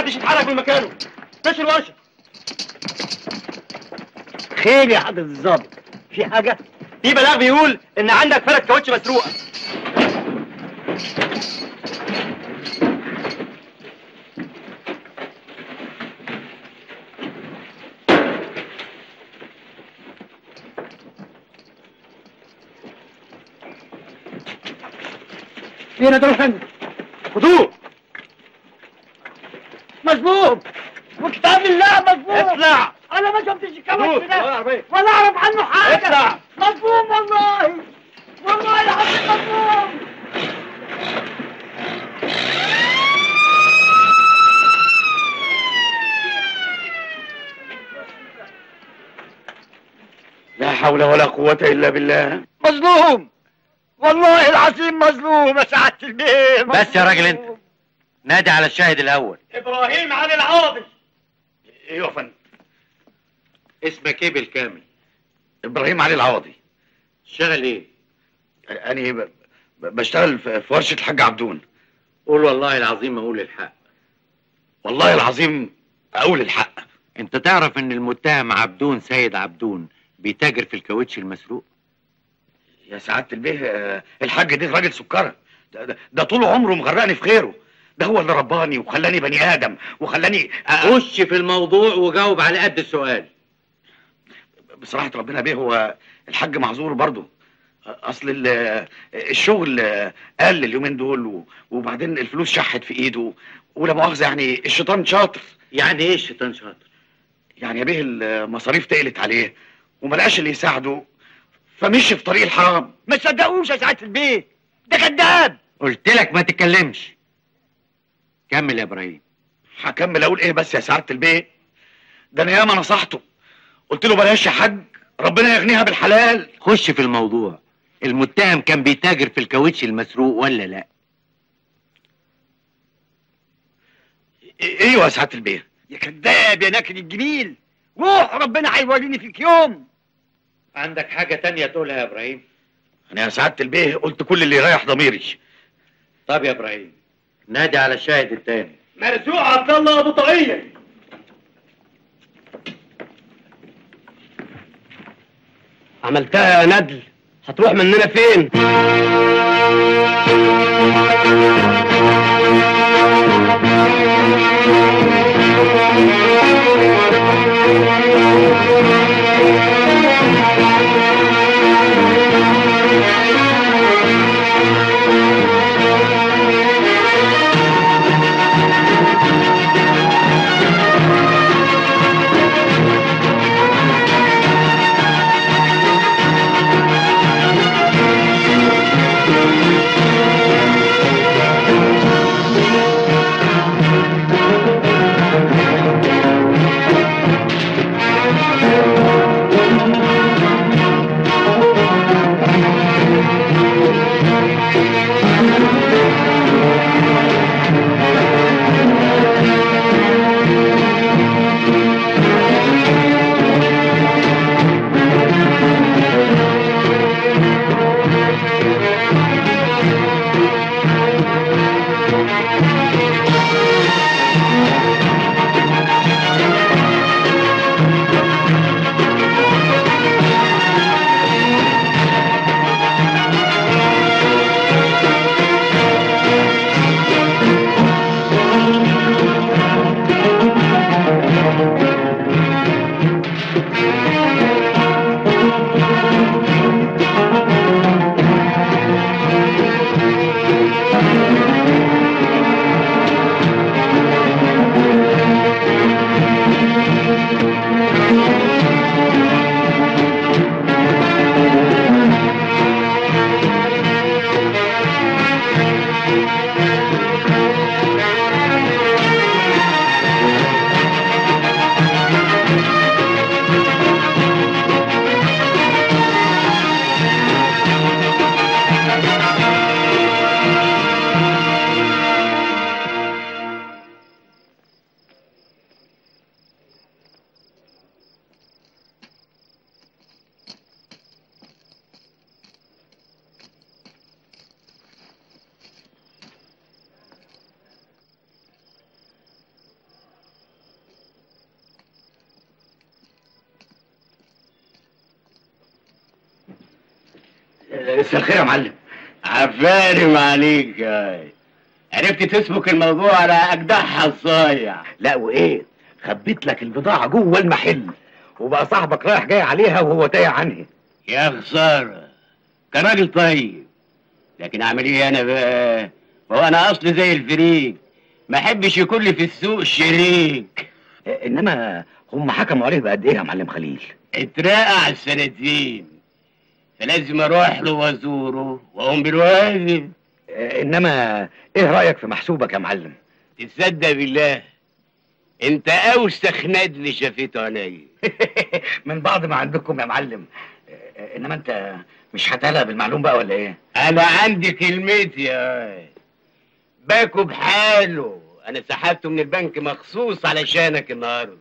محدش يتحرك من مكانه مش الورشه خير يا حضرة الظابط في حاجة؟ في بلاغ بيقول ان عندك فرد كاوتش مسروقه فين دول فندم؟ خدوه مظلوم وكتاب الله مظلوم اطلع انا ما شفتش الكاوتش خدوه ده العربيه ولا اعرف عنه حاجة اطلع مظلوم والله والله العظيم مظلوم لا حول ولا قوه الا بالله مظلوم والله العظيم مظلوم يا سعادة البيه بس يا راجل انت نادي على الشاهد الاول ابراهيم علي العوضي ايوه يا فندم اسمك ايه بالكامل ابراهيم علي العوضي شغل ايه انا ب- ب- بشتغل في في ورشه الحاج عبدون قول والله العظيم اقول الحق والله العظيم اقول الحق انت تعرف ان المتهم عبدون سيد عبدون بيتاجر في الكاوتش المسروق يا سعاده البيه آه، الحاج ده راجل سكره ده, ده, ده طول عمره مغرقني في خيره ده هو اللي رباني وخلاني بني ادم وخلاني آه، خش في الموضوع وجاوب على قد السؤال بصراحه ربنا بيه هو الحاج معذور برضه اصل ال- الشغل قل اليومين دول و- وبعدين الفلوس شحت في ايده ولا مؤاخذه يعني الشيطان شاطر يعني ايه الشيطان شاطر يعني يا بيه المصاريف تقلت عليه وما لقاش اللي يساعده فمشي في طريق الحرام ما تصدقوش يا سعادة البيه ده كذاب قلت لك ما تتكلمش كمل يا ابراهيم هكمل اقول ايه بس يا سعاده البيه ده انا ياما نصحته قلت له بلاش يا حاج ربنا يغنيها بالحلال خش في الموضوع المتهم كان بيتاجر في الكاوتش المسروق ولا لا إيه- ايوه يا سعاده البيه يا كذاب يا ناكد الجميل روح ربنا هيوريني فيك يوم عندك حاجة تانية تقولها يا ابراهيم انا يا سعاده البيه قلت كل اللي يريح ضميري طب يا ابراهيم نادي على الشاهد التاني مرزوق عبد الله ابو طاقيه عملتها يا ندل هتروح مننا فين مساء الخير يا معلم عفارم عليك يا عرفت تسبك الموضوع على اجدعها الصايع لا وايه خبيت لك البضاعه جوه المحل وبقى صاحبك رايح جاي عليها وهو تايه عنها يا خسارة كان راجل طيب لكن اعمل ايه انا بقى هو انا اصلي زي الفريق ما احبش يكون لي في السوق شريك انما هم حكموا عليه بقد ايه يا معلم خليل اترقع السنتين فلازم اروح له وازوره واقوم بالواجب انما ايه رايك في محسوبك يا معلم تصدق بالله انت اوسخ ندل شافته عينيا من بعض ما عندكم يا معلم انما انت مش هتقلق بالمعلوم بقى ولا ايه انا عندي كلمتي يا باكو بحاله انا سحبته من البنك مخصوص علشانك النهارده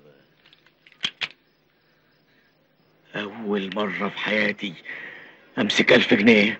اول مره في حياتي امسك الف جنيه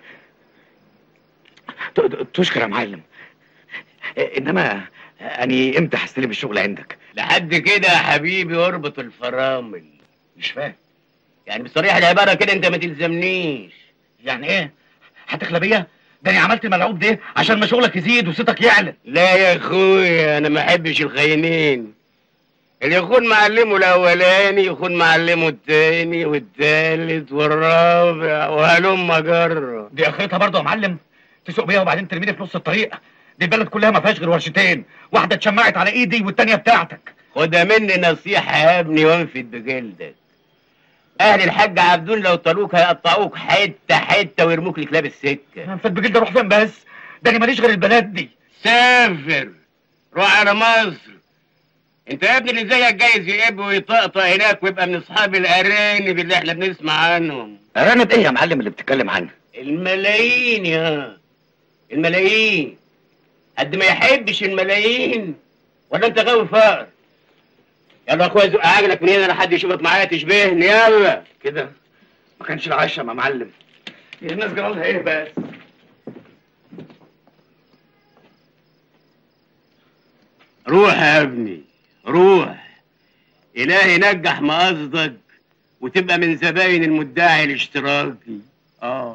ت- ت- تشكر يا معلم انما اني امتى هستلم الشغل عندك لحد كده يا حبيبي اربط الفرامل مش فاهم يعني بصريح العباره كده انت ما تلزمنيش يعني ايه هتخلى بيا ده انا عملت الملعوب ده عشان ما شغلك يزيد وصيتك يعلى لا يا اخويا انا ما احبش الخاينين اللي يخون معلمه الاولاني يخون معلمه التاني والتالت والرابع وهلم جره دي اخرتها برضه يا معلم تسوق بيها وبعدين ترميني في نص الطريق دي البلد كلها ما فيهاش غير ورشتين واحده اتشمعت على ايدي والتانيه بتاعتك خدها مني نصيحة يا ابني وانفد بجلدك أهل الحاج عبدون لو طالوك هيقطعوك حتة حتة ويرموك لكلاب السكة انفد بجلد اروح فين بس ده انا ماليش غير البلد دي سافر روح على مصر انت يا ابني اللي زيك جايز يقب ويطقطق هناك ويبقى من اصحاب الارانب اللي احنا بنسمع عنهم ارانب ايه يا معلم اللي بتتكلم عنه الملايين يا الملايين قد ما يحبش الملايين ولا انت غاوي فقر يلا يا اخويا زق عجلك من هنا لحد يشوفك معايا تشبهني يلا كده ما كانش العشاء يا معلم هي الناس جرالها ايه بس روح يا ابني روح إلهي ينجح مقصدك وتبقى من زباين المدعي الاشتراكي اه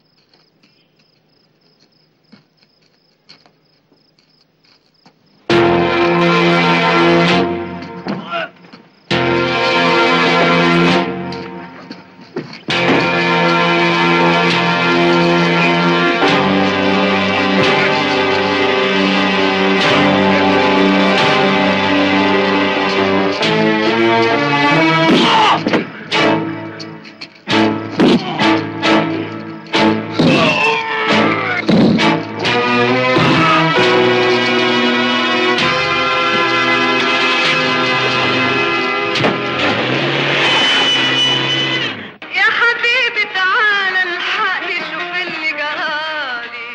يا حبيبي تعال الحقني شوف اللي جرالي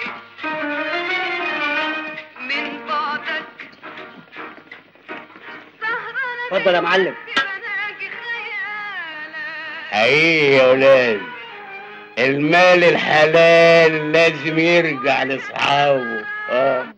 من بعدك سهرانة اتفضل يا معلم. بناجي خيالك حقيقي يا ولاد المال الحلال لازم يرجع لاصحابه اه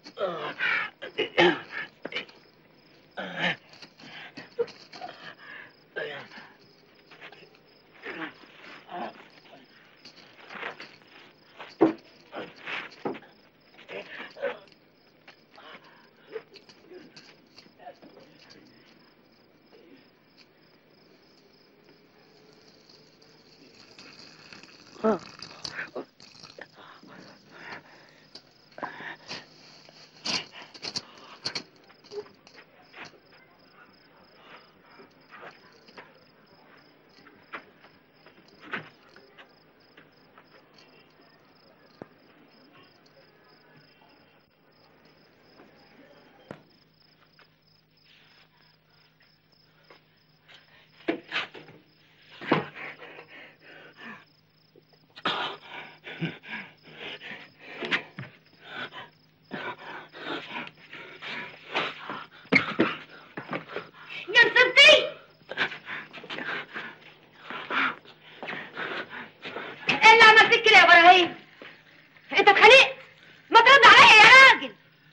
يا نصيبتي ايه اللي عمل فيك كده يا ابراهيم انت اتخانقت ما ترد عليا يا راجل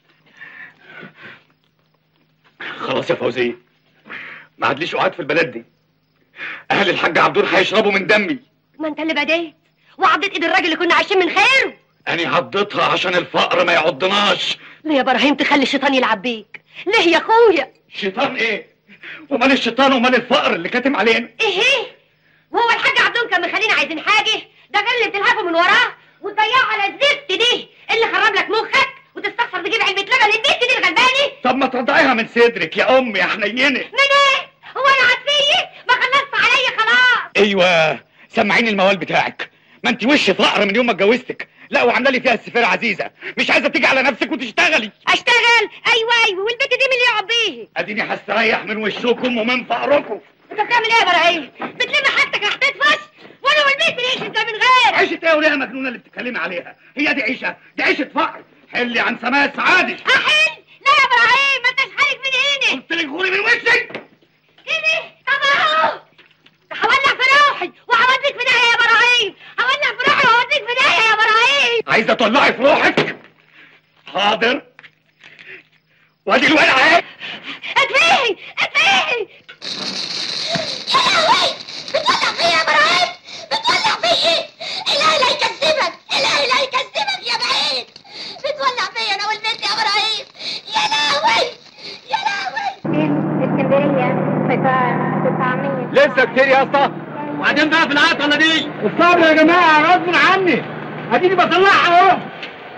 خلاص يا فوزية ما عادليش قعاد في البلد دي اهل الحاج عبدون هيشربوا من دمي ما انت اللي بديت وعضيت ايد الراجل اللي كنا عايشين من خيره انا عضتها عشان الفقر ما يعضناش ليه يا ابراهيم تخلي الشيطان يلعب بيك ليه يا اخويا شيطان ايه ومال الشيطان ومال الفقر اللي كاتم علينا ايه ايه وهو الحاج عبدون كان مخلينا عايزين حاجه ده غير اللي بتلهفه من وراه وتضيعه على الزفت دي اللي خرب لك مخك وتستخسر تجيب علبه لبن للبنت دي الغلبانه طب ما ترضعيها من صدرك يا امي يا حنينه من ايه هو انا عارفيه ما خلصت عليا خلاص ايوه سمعيني الموال بتاعك ما انت وش فقر من يوم ما اتجوزتك لا وعامله لي فيها السفيره عزيزه مش عايزه تيجي على نفسك وتشتغلي اشتغل ايوه ايوه والبنت دي مين اللي يقعد بيه اديني هستريح من وشكم ومن فقركم انت بتعمل ايه يا ابراهيم بتلم حاجتك راح تدفش وانا والبنت نعيش ازاي من غير عيشة ايه وليه مجنونه اللي بتتكلمي عليها هي دي عيشه دي عيشه فقر حلي عن سماء سعادة احل لا يا ابراهيم ما انتش حالك من هنا قلت لك غوري من وشك كده طب اهو هولع في روحي وهوديك في داهيه يا ابراهيم هولع في روحي وهوديك في داهيه يا ابراهيم عايزه تطلعي في روحك حاضر وادي الولعه اهي اتفهي اتفهي يا لهوي بتولع فيا يا ابراهيم بتولع فيا الهي لا يكذبك الهي لا يكذبك يا بعيد بتولع فيا انا والبنت يا ابراهيم يا لهوي يا لهوي اسكندرية قطار 900 لسه كتير يا اسطى وبعدين بقى في العطله دي الصبر يا جماعه غصب عني اديني بطلعها اهو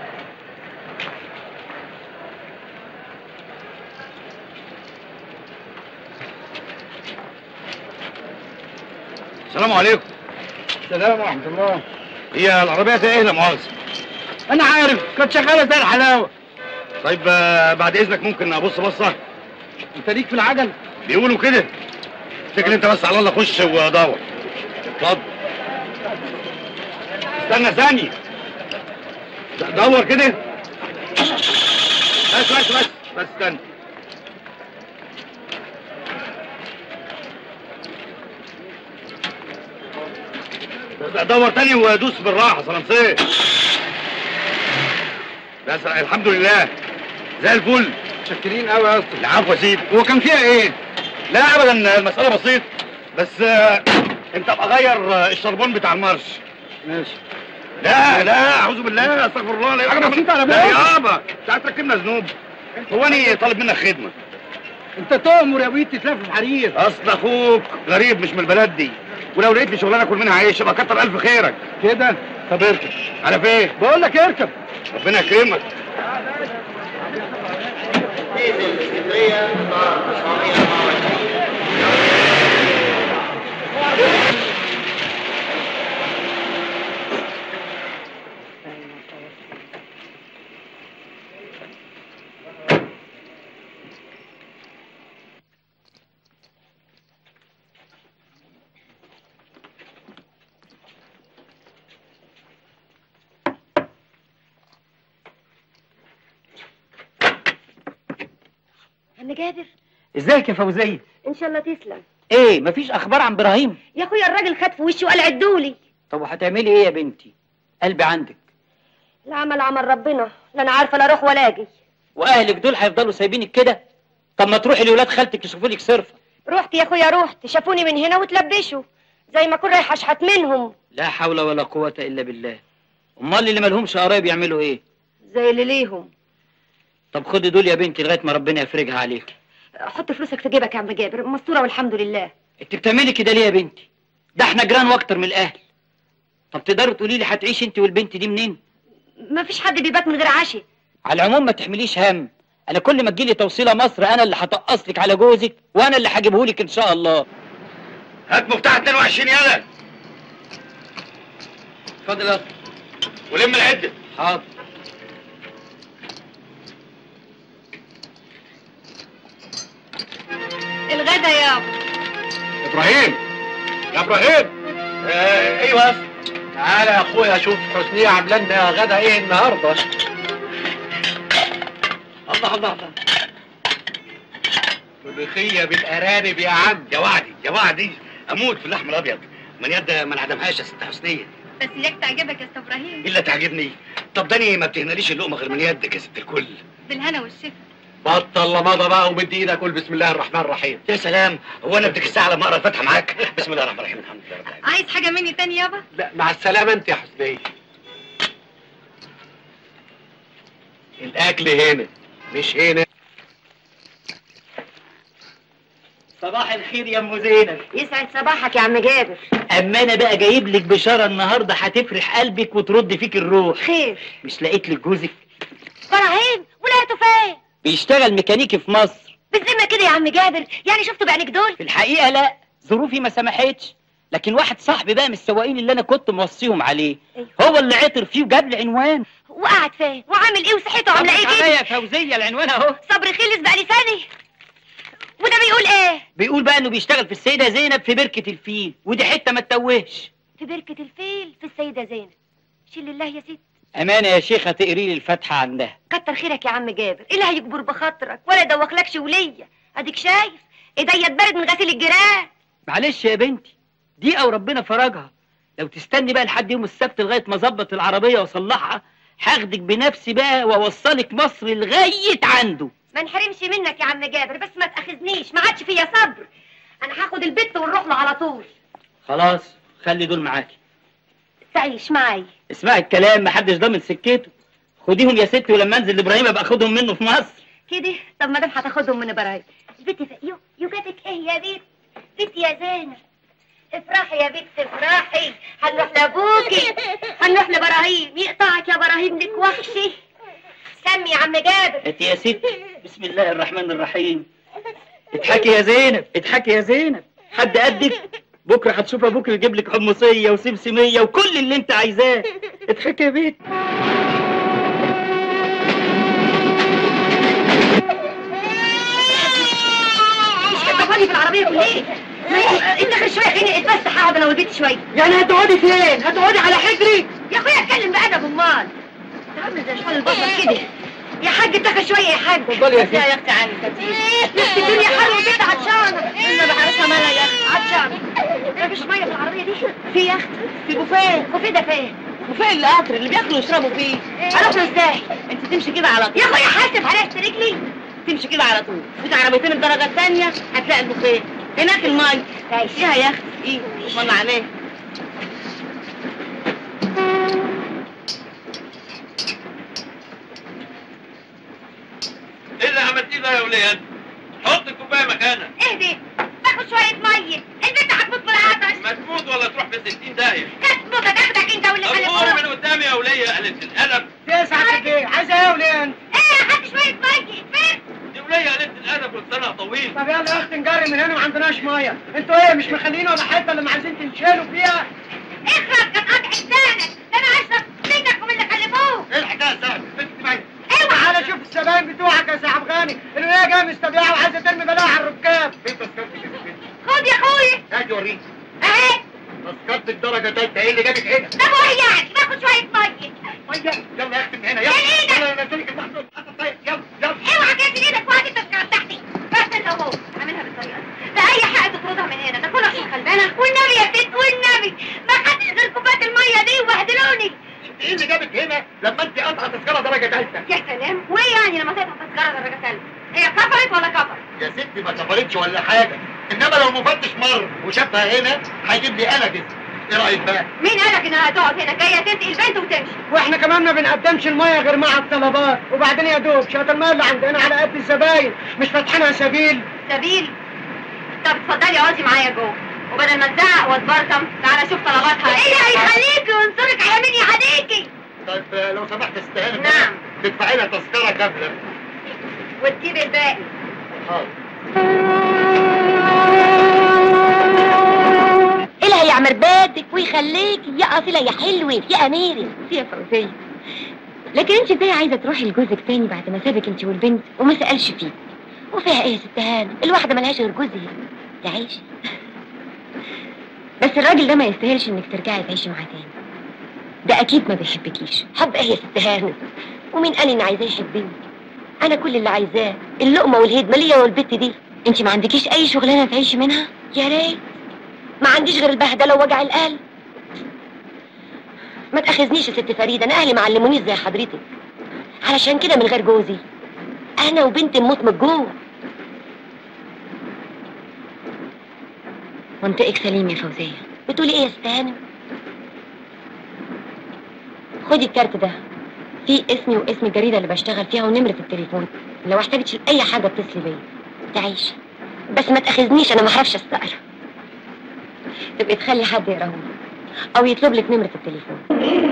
السلام عليكم السلام ورحمه الله هي العربيه دي ايه لا مؤاخذه انا عارف كانت شغاله زي الحلاوه طيب آه، بعد اذنك ممكن ابص بصه انت ليك في العجل بيقولوا كده افتكر انت بس على الله خش ودور اتفضل استنى ثانية د- دور كده بس بس بس بس استنى د- دور تاني ودوس بالراحة صلنصيه بس الحمد لله زي الفل متشكرين قوي يا اسطى العفو يا سيدي هو كان فيها ايه؟ لا ابدا المسألة بسيط بس آه، انت ابقى غير آه، الشربون بتاع المارش ماشي لا لا اعوذ بالله استغفر الله لا حاجة بسيطة على لا بالك. يابا انت عايز تركبنا ذنوب هو انا طالب منك خدمة انت تؤمر يا بيت تتلف في حرير اصل اخوك غريب مش من البلد دي ولو لقيت لي شغلانه اكل منها عيش يبقى كتر الف خيرك كده طب اركب على فين؟ بقول لك اركب ربنا يكرمك عم جابر ازيك يا فوزيه ان شاء الله تسلم ايه مفيش اخبار عن ابراهيم يا اخويا الراجل خد في وشي وقال عدولي طب وهتعملي ايه يا بنتي قلبي عندك العمل عمل ربنا لا انا عارفه لا اروح ولا اجي واهلك دول هيفضلوا سايبينك كده طب ما تروحي لولاد خالتك يشوفوا لك صرفه رحت يا اخويا رحت شافوني من هنا وتلبشوا زي ما اكون رايحه اشحت منهم لا حول ولا قوه الا بالله امال اللي مالهمش قرايب يعملوا ايه زي اللي ليهم طب خدي دول يا بنتي لغايه ما ربنا يفرجها عليك حط فلوسك في جيبك يا عم جابر مستوره والحمد لله انت بتعملي كده ليه يا بنتي ده احنا جيران واكتر من الاهل طب تقدري تقولي لي هتعيشي انت والبنت دي منين ما فيش حد بيبات من غير عشاء على العموم ما تحمليش هم انا كل ما تجيلي توصيله مصر انا اللي هطقص لك على جوزك وانا اللي هجيبه لك ان شاء الله هات مفتاح 22 يلا اتفضل يا ولم العده حاضر الغدا يابا ابراهيم يا ابراهيم آه ايوه يا أسطى. تعالى يا اخويا شوف حسنية عامله لنا غدا ايه النهارده الله الله الله ملوخية بالارانب يا عم يا وعدي يا وعدي اموت في اللحم الابيض من يد ما انعدمهاش يا ست حسنيه بس اياك تعجبك يا استاذ ابراهيم الا تعجبني طب داني ما بتهناليش اللقمه غير من يدك يا ست الكل بالهنا والشفا بطل لمضى بقى ومد ايدك قول بسم الله الرحمن الرحيم يا سلام هو انا اديك الساعه لما اقرا الفاتحه معاك بسم الله الرحمن الرحيم الحمد لله رب العالمين عايز حاجه مني تاني يابا لا مع السلامه انت يا حسنيه الاكل هنا مش هنا صباح الخير يا ام زينب يسعد صباحك يا عم جابر اما انا بقى جايب لك بشاره النهارده هتفرح قلبك وترد فيك الروح خير مش لقيت لك جوزك براهيم ولقيته فين بيشتغل ميكانيكي في مصر بالذمه كده يا عم جابر يعني شفته بعينيك دول في الحقيقه لا ظروفي ما سمحتش لكن واحد صاحبي بقى من السواقين اللي انا كنت موصيهم عليه أيوة. هو اللي عطر فيه وجاب لي عنوان وقعد فين وعامل ايه وصحته عامله ايه عليا كده يا فوزيه العنوان اهو صبر خلص بقى لساني وده بيقول ايه بيقول بقى انه بيشتغل في السيده زينب في بركه الفيل ودي حته ما تتوهش في بركه الفيل في السيده زينب شيل الله يا ست امانه يا شيخه تقري لي الفاتحه عندها كتر خيرك يا عم جابر ايه اللي هيجبر بخاطرك ولا يدوخلكش وليا اديك شايف ايديا اتبرد من غسيل الجيران معلش يا بنتي دي او ربنا فرجها لو تستني بقى لحد يوم السبت لغايه ما اظبط العربيه واصلحها هاخدك بنفسي بقى واوصلك مصر لغايه عنده ما انحرمش منك يا عم جابر بس ما تاخذنيش ما عادش فيا صبر انا هاخد البت ونروح له على طول خلاص خلي دول معاكي تعيش معايا اسمعي الكلام محدش ضامن سكته خديهم يا ستي ولما انزل لابراهيم ابقى اخدهم منه في مصر كده طب ما دام هتاخدهم من ابراهيم البت ف... يو يو جابك ايه يا بنت بنت يا زينب افرحي يا بنت افرحي هنروح لابوكي هنروح لابراهيم يقطعك يا ابراهيم لك وحشي سمي يا عم جابر انت يا ستي بسم الله الرحمن الرحيم اضحكي يا زينب اضحكي يا زينب حد قدك بكره هتشوف ابوك يجيب لك حمصيه وسمسميه وكل اللي انت عايزاه اضحكي يا بنت مش هتقعدي في العربيه كلها انت خش شويه خليني اتفسح اقعد انا والبيت شويه يعني هتقعدي فين هتقعدي على حجري يا اخويا اتكلم بادب امال انت عامل زي شوال البصل كده يا حاج اتخذ شويه يا حاج اتفضلي يا ستي. يا اختي عني كتير نفس الدنيا حلوه كده عطشانه انا بحرسها مالها يا اختي عطشانه مفيش ميه في العربيه دي في يا اختي في بوفيه بوفيه ده فين وفين القطر اللي بياكلوا ويشربوا فيه هروح له ازاي انت تمشي كده على طول يا اخويا حاسب هرقت رجلي تمشي كده على طول فوت عربيتين الدرجه الثانيه هتلاقي البوفيه هناك الميه فيها يا اختي ايه والله عليك ايه اللي عملتيه ده يا ولاد؟ حط الكوبايه مكانها اهدي باخد شويه ميه البنت هتموت من العطش ما تموت ولا تروح في 60 داهيه كتمك هتاخدك انت واللي الامور خلفوك من قدامي يا وليه قالت الادب تسعة ايه عايزه ايه يا ولين ايه هات شويه ميه فين دي وليه قالت الادب ولسانها طويل طب يلا يا اختي نجري من هنا ما عندناش ميه انتوا ايه مش مخلينا ولا حته اللي عايزين تنشالوا فيها اخرج كان قاطع لسانك ده انا اشرب منك ومن اللي خلفوه ايه الحكايه يا سعد البنت دي باينه اوعى تعالى شوف الزباين بتوعك يا سعد غاني اللي هي جايه مستبيعه وعايزه ترمي بلاها على الركاب فين تذكرتك يا بنت خد يا اخويا هاتي وريني اهي تذكرتك درجه ثالثه ايه اللي جابك هنا طب وايه يعني باخد شويه ميه ميه يلا يا اختي من هنا يا إيدك. يلا يلا نزلك المحمود طيب يلا يلا اوعى تدي ايدك وهات التذكره بتاعتي بس انت وهو اعملها بالطريقه دي باي حق تطردها من هنا ده كله عشان غلبانه والنبي يا ست والنبي ما خدتش غير كوبايه الميه دي وبهدلوني انت ايه اللي جابك هنا لما انت قاطعه تذكره درجه ثالثه يا سلام وايه يعني لما تقطع تذكره درجه ثالثه هي كفرت ولا كفرت يا ستي ما كفرتش ولا حاجه انما لو مفتش مر وشافها هنا هيجيب لي انا كده ايه رايك بقى مين قالك انها هتقعد هنا جايه تسقي البنت وتمشي واحنا كمان ما بنقدمش الميه غير مع الطلبات وبعدين يا دوب شويه الميه اللي عندنا على قد الزباين مش فاتحينها سبيل سبيل طب اتفضلي اقعدي معايا جوه وبدل ما تزعق وتبرطم تعالى شوف طلباتها ايه هيخليكي وينصرك على مين يهديكي طيب آه، لو سمحت استهانة نعم. تدفعي لها تذكره كامله وتسيبي الباقي حاضر ايه اللي هيعمر بادك ويخليكي يا اصيله يا حلوه يا اميره يا فوزيه لكن انت ازاي عايزه تروحي لجوزك تاني بعد ما سابك انت والبنت وما سالش فيك وفيها ايه يا ست هانم الواحده ملهاش غير جوزها تعيشي بس الراجل ده ما يستاهلش انك ترجعي تعيشي معاه تاني ده اكيد ما بيحبكيش حب ايه يا ست هانم ومين قال ان عايزاه يحبني انا كل اللي عايزاه اللقمه والهدمه ليا والبت دي انت ما عندكيش اي شغلانه تعيشي منها يا ريت ما عنديش غير البهدله ووجع القلب ما تاخذنيش يا ست فريده انا اهلي معلمونيش زي حضرتك علشان كده من غير جوزي انا وبنت نموت من الجوع منطقك سليم يا فوزيه بتقولي ايه يا استهانم خدي الكارت ده فيه اسمي واسم الجريده اللي بشتغل فيها ونمره التليفون لو احتاجتش اي حاجه اتصلي بيا تعيش بس ما تاخذنيش انا ما اعرفش استقر تبقي تخلي حد يقراهولي او يطلب لك نمره التليفون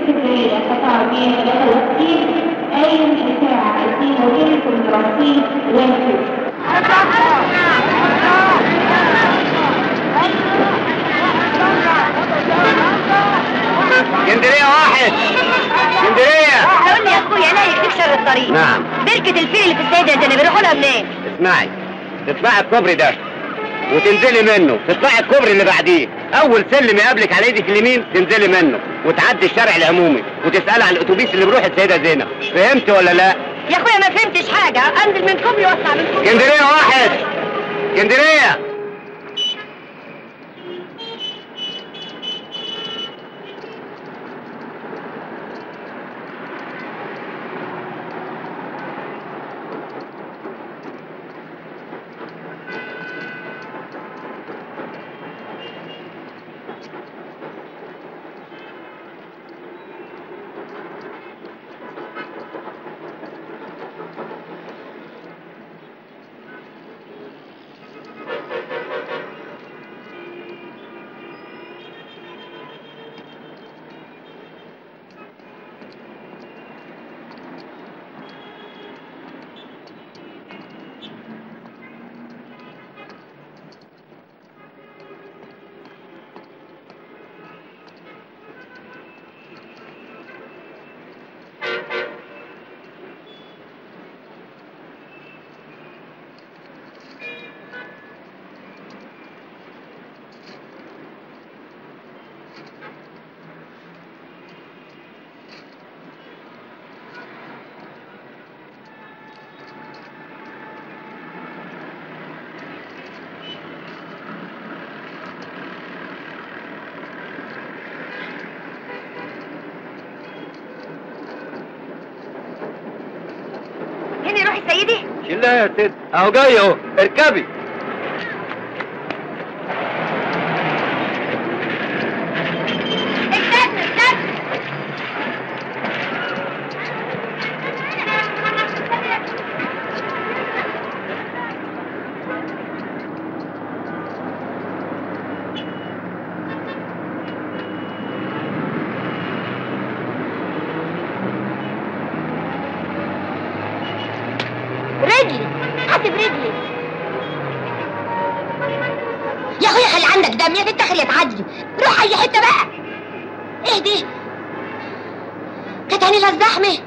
اسكندريه واحد اسكندريه قول لي يا اخويا لا يكفيك شر الطريق نعم بركة الفيل اللي في السيدة زينب بيروحوا لها منين؟ اسمعي تطلعي الكوبري ده وتنزلي منه تطلعي الكوبري اللي بعديه اول سلم يقابلك على ايدك اليمين تنزلي منه وتعدي الشارع العمومي وتسالي على الاتوبيس اللي بيروح السيده زينب فهمت ولا لا يا اخويا ما فهمتش حاجة انزل من كوبري واطلع من كوبري اسكندريه واحد اسكندريه هنا روحي سيدي شلها يا ست اهو جاي اهو اركبي استنى استنى رجلي حاسب رجلي يا اخويا خلي عندك دم يا بنت اخر يا تعدي روح اي حته بقى ايه دي كانت عيني لها الزحمه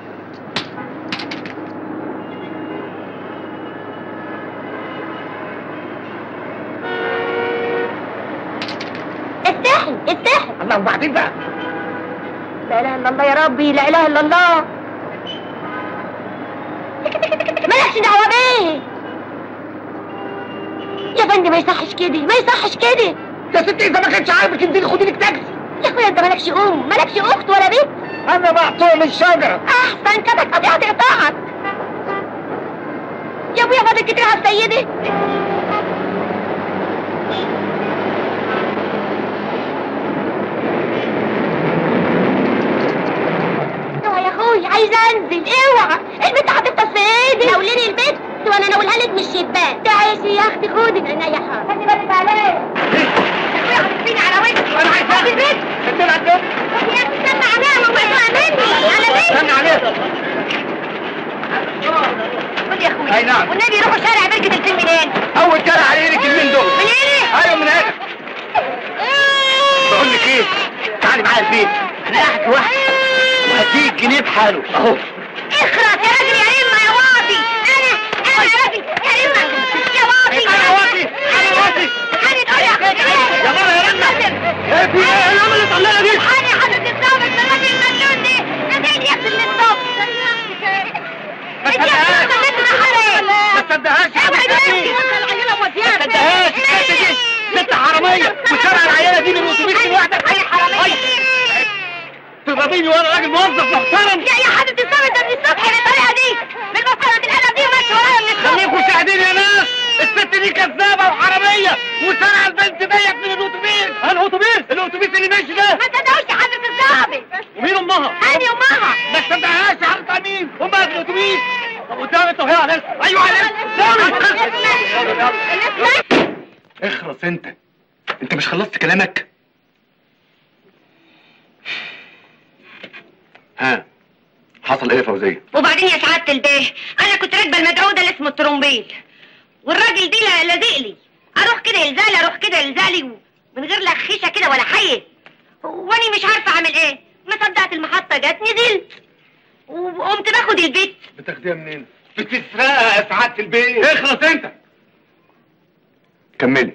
استحي استحي الله وبعدين بقى لا اله الا الله يا ربي لا اله الا الله مالكش دعوه بيه يا فندم ما يصحش كده ما يصحش كده يا ستي اذا ما كانش عاجبك انزلي خدي لك تاكسي يا اخويا انت مالكش ام مالكش اخت ولا بنت انا مقطوع من الشجره احسن كده قضيها تقطعك يا ابويا فاضل كتير على السيدة اوعى يا اخوي عايزه انزل اوعى البنت هتفطس في ايدي ناوليني البيت وانا ناولها لك من الشباك تعيشي يا اختي خدي انا يا حاضر خلي بالك عليا يا اخويا هتدفيني على وشي انا عايز هاتي البيت استنى عليك يا اخي استنى عليها موضوع مني على بيتي استنى عليك خد يا اخويا أي نعم. والنبي يروحوا شارع بركة الفيل منين؟ اول كلام على ايدك اليمين دول من هنا؟ ايوه من هنا بقول لك ايه تعالي معايا البيت انا قاعد لوحدي وهديك جنيه بحاله اهو اخرس يا راجل يا اما يا واطي انا انا يا راجل يا اما يا واطي أنا واطي، أنا واطي. حاني تقول يا اخويا يا ماما يا رنا ايه في ايه العمل اللي طلعنا دي حاني حضرة الضابط الراجل المجنون دي ناديني يا ابن الصبح ما تصدقهاش ما تصدقهاش يا حبيبتي ما تصدقهاش الست دي ست حراميه وسرق العياله دي من الاتوبيس لوحدك اي حرامية تضربيني وانا راجل موظف محترم يا يا حضرة الضابط ده من الصبح بالطريقة دي بالمسألة القلم دي وماشي ورايا مشاهدين يا ناس الست دي كذابه وحراميه وسرع البنت ديت من الاتوبيس الاتوبيس الاتوبيس اللي ماشي ده ما تصدقوش يا حضرة الظابط ومين امها؟ هاني امها ما تصدقهاش يا حضرة مين؟ امها في الاتوبيس طب قدام انت وهي على الاسم ايوه على الاسم اخرس انت انت مش خلصت كلامك ها حصل ايه يا فوزيه وبعدين يا سعادة البيه انا كنت راكبه المدعو ده اللي اسمه الترومبيل والراجل دي لا- لازق لي اروح كده يلزقلي اروح كده يلزقلي من غير لا خيشه كده ولا حي واني مش عارفه اعمل ايه ما صدقت المحطه جت نزلت وقمت باخد البيت بتاخديها منين بتسرقها يا سعاده البيت اخرس انت كملي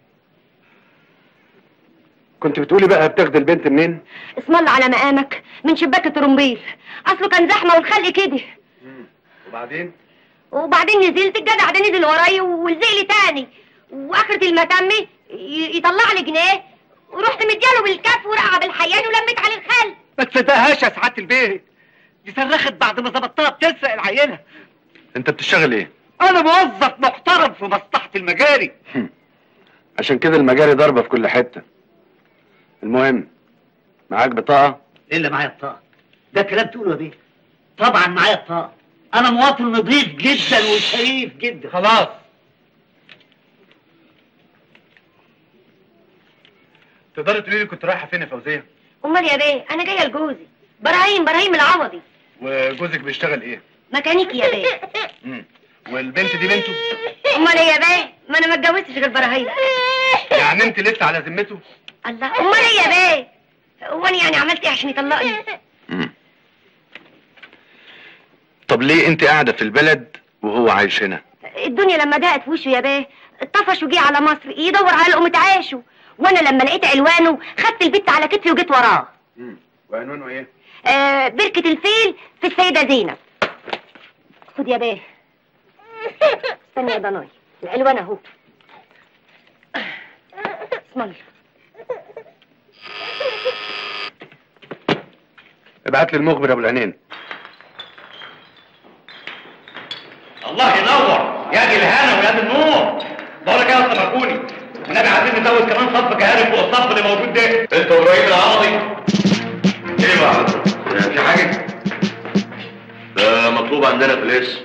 كنت بتقولي بقى بتاخدي البنت منين اسم الله على مقامك من شباك الترومبيل اصله كان زحمه والخلق كده وبعدين وبعدين نزلت الجدع ده نزل ورايا ولزق لي تاني واخرة المتم ي- يطلع لي جنيه ورحت مدياله بالكف ورقع بالحيان ولميت عليه الخل ما تصدقهاش يا سعاده البيت دي صرخت بعد ما ظبطتها بتسرق العينه انت بتشتغل ايه انا موظف محترم في مصلحه المجاري عشان كده المجاري ضربه في كل حته المهم معاك بطاقه ايه اللي معايا بطاقه ده كلام تقوله يا بيه طبعا معايا بطاقه انا مواطن نظيف جدا وشريف جدا خلاص تقدري تقولي لي كنت رايحه فين يا فوزيه امال يا بيه انا جايه لجوزي براهيم براهيم العوضي وجوزك بيشتغل ايه ميكانيكي يا بيه مم. والبنت دي بنته امال ايه يا بيه ما انا ما اتجوزتش غير براهيم يعني انت لسه على ذمته الله امال ايه يا بيه وانا يعني عملت ايه عشان يطلقني مم. طب ليه انت قاعده في البلد وهو عايش هنا الدنيا لما ضاقت في وشه يا بيه اتطفش وجي على مصر يدور على لقمة عيشه وانا لما لقيت علوانه خدت البت على كتفي وجيت وراه وعنوانه ايه آه بركة الفيل في السيدة زينب خد يا بيه استنى يا ضناي العلوان اهو اسم الله ابعت لي المخبر ابو العينين الله ينور يا دي الهنا ويا دي النور بقول لك ايه يا اسطى مركوني والنبي عايزين نزود كمان صف جهاري فوق الصف اللي موجود ده انت وابراهيم العوضي ايه بقى في حاجه ده مطلوب عندنا في الاسم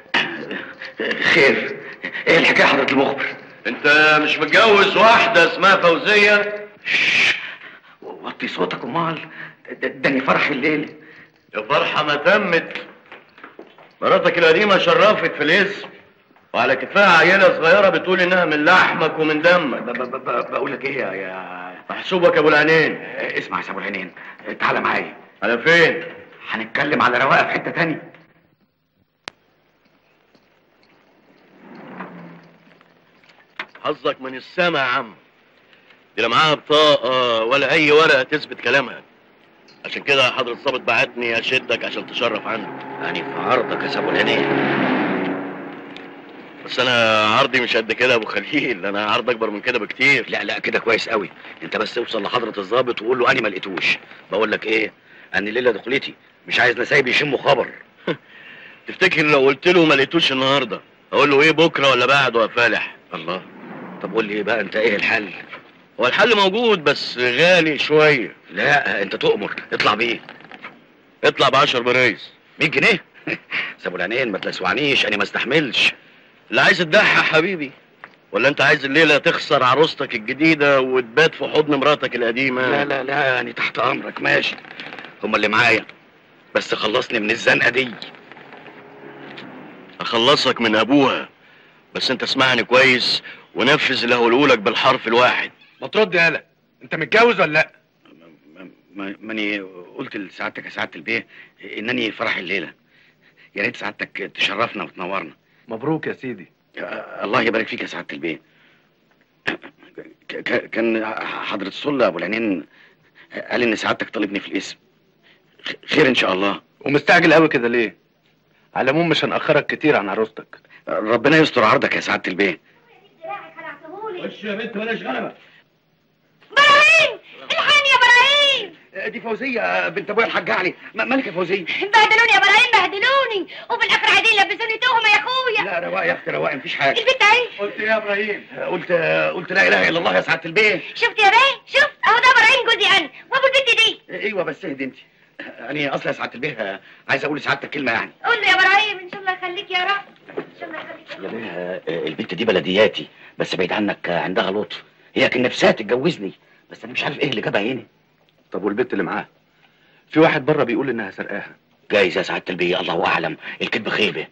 خير ايه الحكايه حضرة المخبر انت مش متجوز واحده اسمها فوزيه وطي صوتك امال ده- داني فرح الليل يا فرحه ما تمت مراتك القديمة شرفت في الاسم وعلى كتفها عيلة صغيرة بتقول إنها من لحمك ومن دمك بقول لك إيه يا يا محسوبك يا أبو العينين اسمع يا أبو العينين تعالى معايا على فين؟ هنتكلم على رواقة في حتة تانية حظك من السما يا عم دي لا معاها بطاقة ولا أي ورقة تثبت كلامها عشان كده حضرة الظابط بعتني أشدك عشان تشرف عنه يعني في عرضك يا أبو العينين بس انا عرضي مش قد كده يا ابو خليل انا عرض اكبر من كده بكتير لا لا كده كويس قوي انت بس توصل لحضره الضابط وقول له انا ما لقيتوش بقول لك ايه ان الليله دخلتي مش عايز نسايب يشموا خبر تفتكر لو قلت له ما لقيتوش النهارده اقول له ايه بكره ولا بعد يا فالح الله طب قول لي ايه بقى انت ايه الحل هو الحل موجود بس غالي شويه لا انت تؤمر اطلع بيه اطلع ب 10 برايز 100 جنيه سابوا العينين ما تلسوعنيش انا ما استحملش اللي عايز تضحى يا حبيبي ولا انت عايز الليله تخسر عروستك الجديده وتبات في حضن مراتك القديمه لا لا لا يعني تحت امرك ماشي هما اللي معايا بس خلصني من الزنقه دي اخلصك من ابوها بس انت اسمعني كويس ونفذ اللي هقوله لك بالحرف الواحد ما ترد يالا انت متجوز ولا لا ما- ماني قلت لسعادتك يا سعاده البيه انني فرح الليله يا ريت سعادتك تشرفنا وتنورنا مبروك يا سيدي آه، الله يبارك فيك يا سعاده البيه ك- ك- كان حضرة السلة ابو العينين قال ان سعادتك طالبني في الاسم خ- خير ان شاء الله ومستعجل قوي كده ليه على العموم مش هنأخرك كتير عن عروستك ربنا يستر عرضك يا سعاده البيه خلعتهولي خش يا بنت بلاش غلبه ابراهيم الحقني يا ابراهيم دي فوزيه بنت ابويا الحاج علي م- مالك يا فوزيه بهدلوني يا ابراهيم بهدلوني وفي الاخر عايزين يلبسوني تهمه يا اخويا لا رواق يا اختي رواق مفيش حاجه البنت اهي قلت ايه يا ابراهيم قلت قلت لا اله الا الله يا سعاده البيه شفت يا بيه شفت اهو ده ابراهيم جوزي انا وابو البنت دي ايوه بس اهدي انت انا اصلا يا سعاده البيه عايز اقول لسعادتك كلمه يعني قول له يا ابراهيم ان شاء الله يخليك يا رب ان شاء الله يخليك يا يا رب بيه البنت دي بلدياتي بس بعيد عنك عندها لطف هي كان نفسها تتجوزني بس انا مش عارف ايه اللي جابها هنا طب والبت اللي معاه في واحد بره بيقول انها سرقاها جايز يا سعاده البيه الله اعلم الكذب خيبه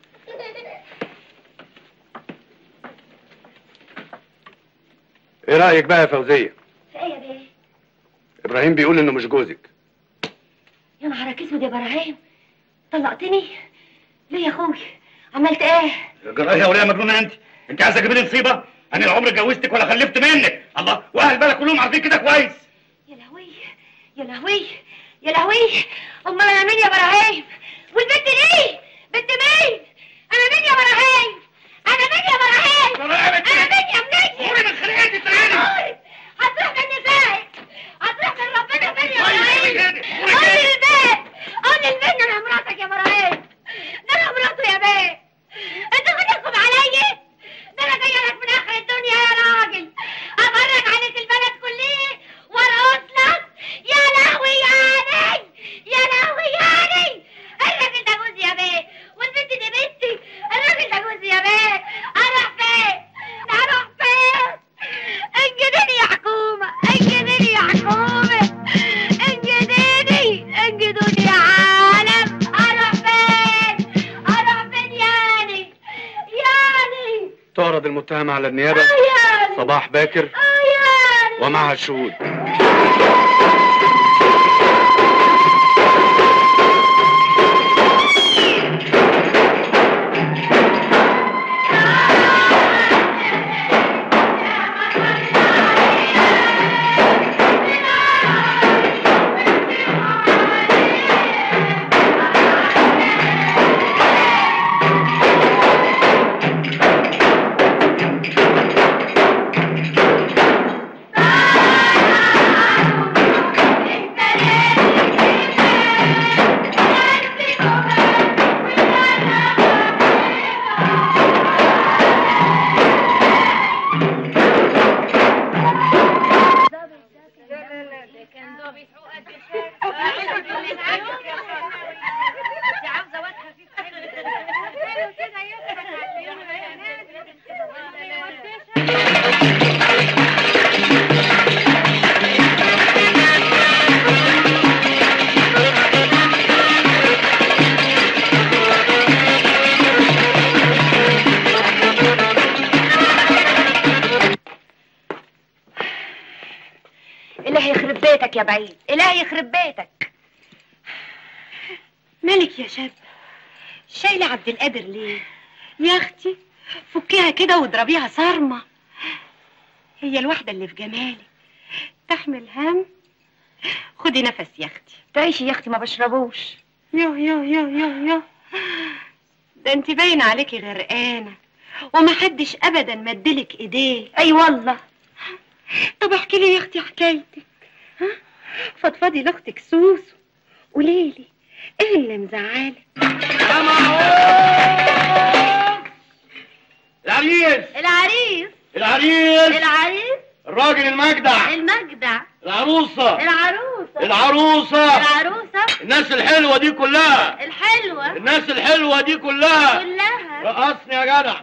ايه رايك بقى يا فوزيه في ايه يا بيه ابراهيم بيقول انه مش جوزك يا نهارك اسود يا ابراهيم طلقتني ليه يا اخوي عملت ايه جرايه يا وليه مجنونه انت انت عايزه تجيبي لي مصيبه انا لا عمري اتجوزتك ولا خلفت منك الله واهل بالك كلهم عارفين كده كويس يا لهوي يا لهوي يا لهوي امال انا مين يا ابراهيم والبنت دي بنت مين انا مين يا ابراهيم انا مين يا ابراهيم جرايه بنت انا مين يا منية قولي من خلقتي تعالي هتروح من فين هتروح من ربنا فين يا طيب، ابراهيم قولي كده، قولي قول كده. البيت قول البيت انا مراتك يا ابراهيم ده انا مراته يا بيه انت خدكم عليا ده انا جايه لك من اخر الدنيا يا راجل افرج عليك البلد كلها وارقص لك يا لهوي يعني يا لهوي يعني الراجل ده جوزي يا بيه والبنت دي بنتي الراجل ده جوزي يا بيه اروح فين اروح فين انجدني يا حكومه انجدني يا حكومه انجدني انجدوني يا عالم اروح فين اروح فين يعني يعني تعرض المتهم على النيابه آه يعني صباح باكر آه يعني ومعها الشهود إلهي يخرب بيتك يا بعيد إلهي يخرب بيتك مالك يا شاب شايلة عبد القادر ليه يا اختي فكيها كده واضربيها صارمة هي الواحدة اللي في جمالك تحمل هم خدي نفس يا اختي تعيشي يا أختي ما بشربوش يو يو يو يو يو ده انت باين عليكي غرقانة ومحدش ابدا مدلك ايديه أي والله طب احكي لي يا اختي حكايتك ها فضفضي لاختك سوسو قولي لي ايه اللي مزعلك العريس العريس العريس العريس الراجل المجدع المجدع العروسه العروسة العروسه العروسة الناس الحلوه دي كلها الحلوة الناس الحلوه دي كلها كلها رقصني يا جدع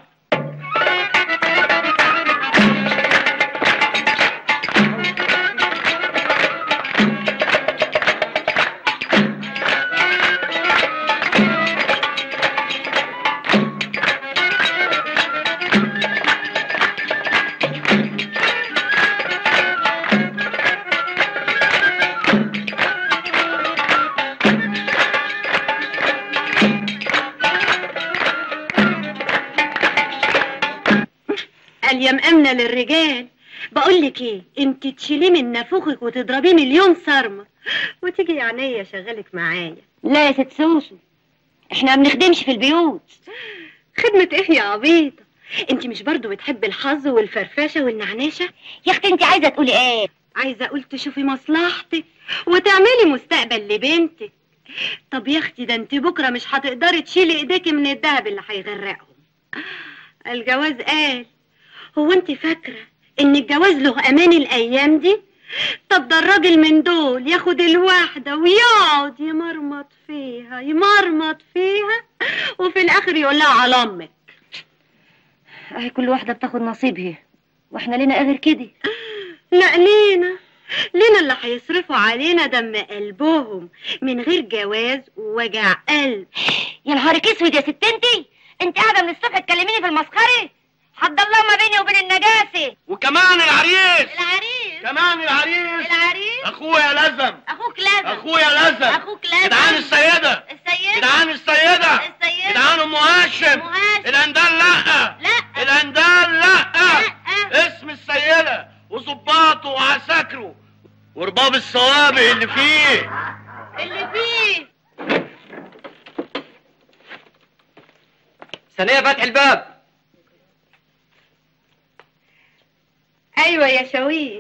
قال يا مأمنة للرجال بقول لك ايه انت تشيليه من نافوخك وتضربيه مليون صرمة وتيجي يا عينيا شغلك معايا لا يا ست سوسو احنا ما بنخدمش في البيوت خدمة ايه يا عبيطة انت مش برضو بتحبي الحظ والفرفشة والنعناشة يا اختي انت عايزه تقولي ايه عايزة أقول تشوفي مصلحتك وتعملي مستقبل لبنتك طب يا أختي ده أنت بكرة مش هتقدري تشيلي إيديكي من الدهب اللي هيغرقهم الجواز قال هو أنت فاكرة إن الجواز له أمان الأيام دي؟ طب ده الراجل من دول ياخد الواحدة ويقعد يمرمط فيها يمرمط فيها وفي الآخر يقول لها على أمك اهي كل واحدة بتاخد نصيبها واحنا لنا غير كده لا لينا لينا اللي هيصرفوا علينا دم قلبهم من غير جواز ووجع قلب يا نهارك اسود يا ست انتي انت قاعدة من الصبح تكلميني في المسخرة حد الله ما بيني وبين النجاسة وكمان العريس العريس كمان العريس العريس اخويا لازم أخوك لازم اخويا لازم أخوك لازم جدعان السيدة السيدة جدعان السيدة السيدة جدعان ام هاشم أم هاشم. الاندال لا لا الاندال لا لا. اسم السيدة وظباطه وعساكره ورباب الصوابع اللي فيه اللي فيه ثانية فتح الباب ايوه يا شويش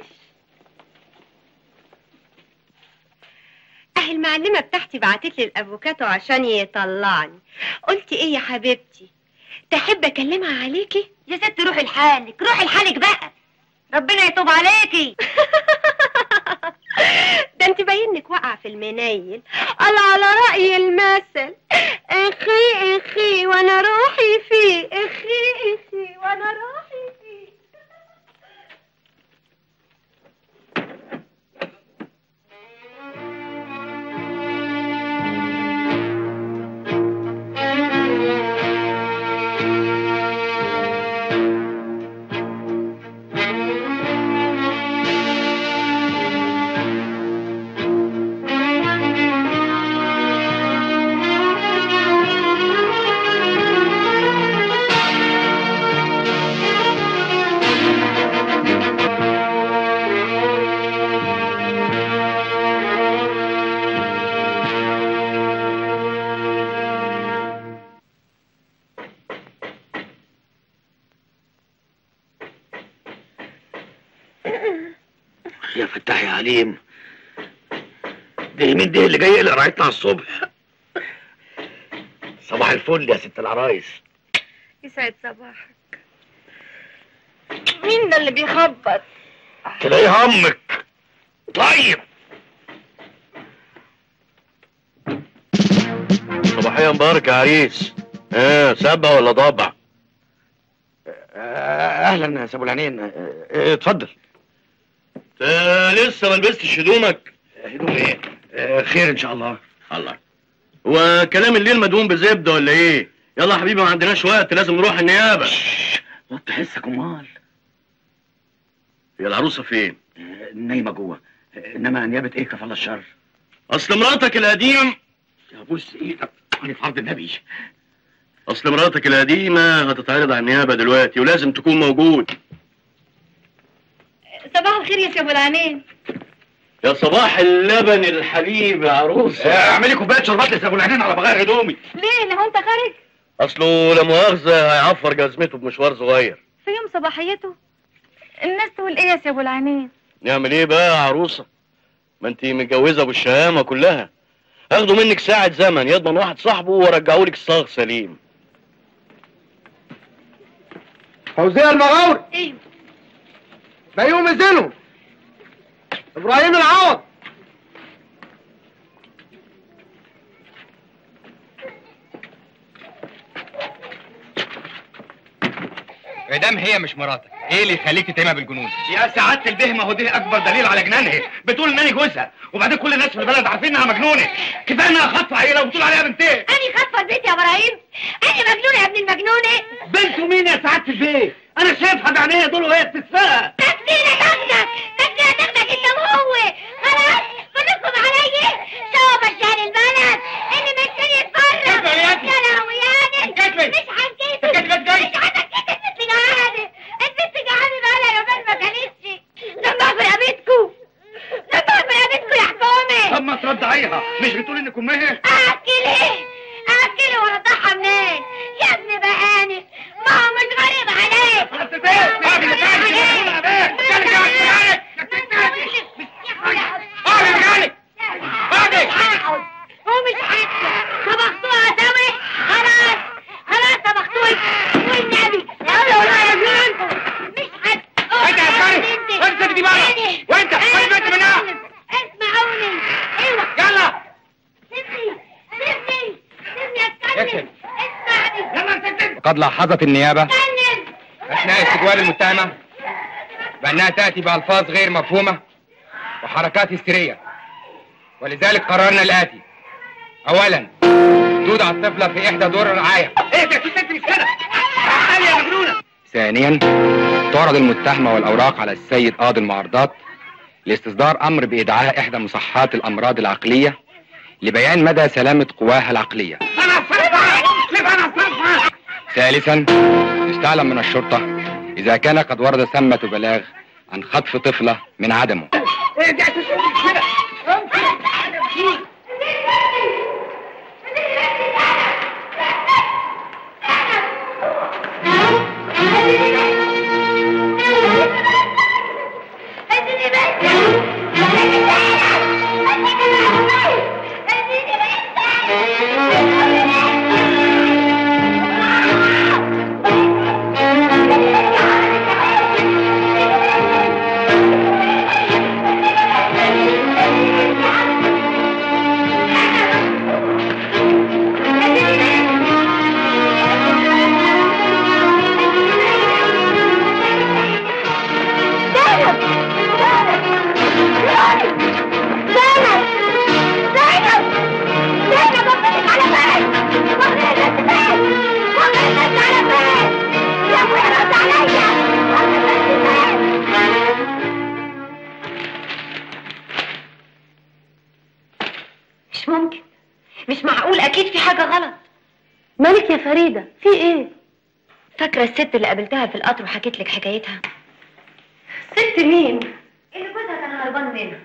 اهي المعلمه بتاعتي بعتت لي الافوكاتو عشان يطلعني قلت ايه يا حبيبتي تحب اكلمها عليكي يا ست روحي لحالك روحي لحالك بقى ربنا يتوب عليكي ده انت باينك واقعه في المنيل قال على راي المثل اخي اخي وانا روحي فيه اخي اخي وانا روحي فيه يا فتاح يا عليم ده مين ده اللي جاي يقلق رايتنا على الصبح صباح الفل يا ست العرايس يسعد صباحك مين ده اللي بيخبط تلاقيها امك طيب صباحية مبارك يا عريس اه سبع ولا ضبع آه، اهلا يا سابو العينين آه، آه، اتفضل انت لسه ما لبستش هدومك هدوم ايه آه، خير ان شاء الله الله هو كلام الليل مدهون بزبده ولا ايه يلا يا حبيبي ما عندناش وقت لازم نروح النيابه وطي حسك امال هي العروسه فين آه، نايمه جوه آه، انما نيابه ايه كفى الله الشر اصل مراتك القديم يا بص ايدك انا في عرض النبي اصل مراتك القديمه هتتعرض على النيابه دلوقتي ولازم تكون موجود صباح الخير يا شيخ العينين يا صباح اللبن الحليب يا عروسه آه، اعملي كوبايه شربات لسابو العينين على بغير هدومي ليه هو انت خارج اصله لا مؤاخذه هيعفر جزمته بمشوار صغير في يوم صباحيته الناس تقول ايه يا سي ابو العينين نعمل ايه بقى يا عروسه ما انت متجوزه بالشهامه كلها اخدوا منك ساعه زمن يضمن واحد صاحبه ورجعوا لك الصاغ سليم فوزية المغاور ايوه بيوم الزنو ابراهيم العوض ادام هي مش مراتك ايه اللي يخليك تتهمها بالجنون يا سعاده البهمه هو ده اكبر دليل على جنانها بتقول انني جوزها وبعدين كل الناس في البلد عارفين انها مجنونه كفايه انها خاطفه عيله وبتقول عليها بنتين أنا خاطفة البيت يا إبراهيم أنا مجنونة يا ابن المجنونة بنته مين يا سعاده البيه انا شايفها بعينيا دول وهي بتتسقى تكفينا تاخدك تكفينا تاخدك أنت وهو خلاص كلكم عليا سوا مشان البلد اللي مستني يتفرج كفي يا أخي. يا لهوي يعني كفي. مش هنكتب كفي بس جاي. مش هنكتب البنت جعانة البنت جعانة بقالها يومين ما كانتش دمها في رقبتكم دمها في رقبتكم يا حكومة طب ما ترضعيها مش بتقول انك امها أكل إيه؟ أكل وأرضعها منين؟ يا ابن بهاني ما هو مش غريب عليك سعاده البيه ما في مش غريب نتائج عليك. يا بيه مش ترجع غريب. عليك ما انت قلت وقد لاحظت النيابة أثناء استجواب المتهمة بأنها تأتي بألفاظ غير مفهومة وحركات هستيرية ولذلك قررنا الآتي أولا تودع الطفلة في إحدى دور الرعاية ايه ده ست مش كده تعالي يا مجنونه ثانيا تعرض المتهمة والأوراق على السيد قاضي المعارضات لاستصدار أمر بإدعاء إحدى مصحات الأمراض العقلية لبيان مدى سلامة قواها العقلية ثالثا يستعلم من الشرطة إذا كان قد ورد ثمة بلاغ عن خطف طفلة من عدمه ايه ده ست مش كده مش ممكن مش معقول اكيد في حاجه غلط مالك يا فريدة في ايه فاكره الست اللي قابلتها في القطر وحكيت لك حكايتها ست مين اللي جوزها كان هربان منها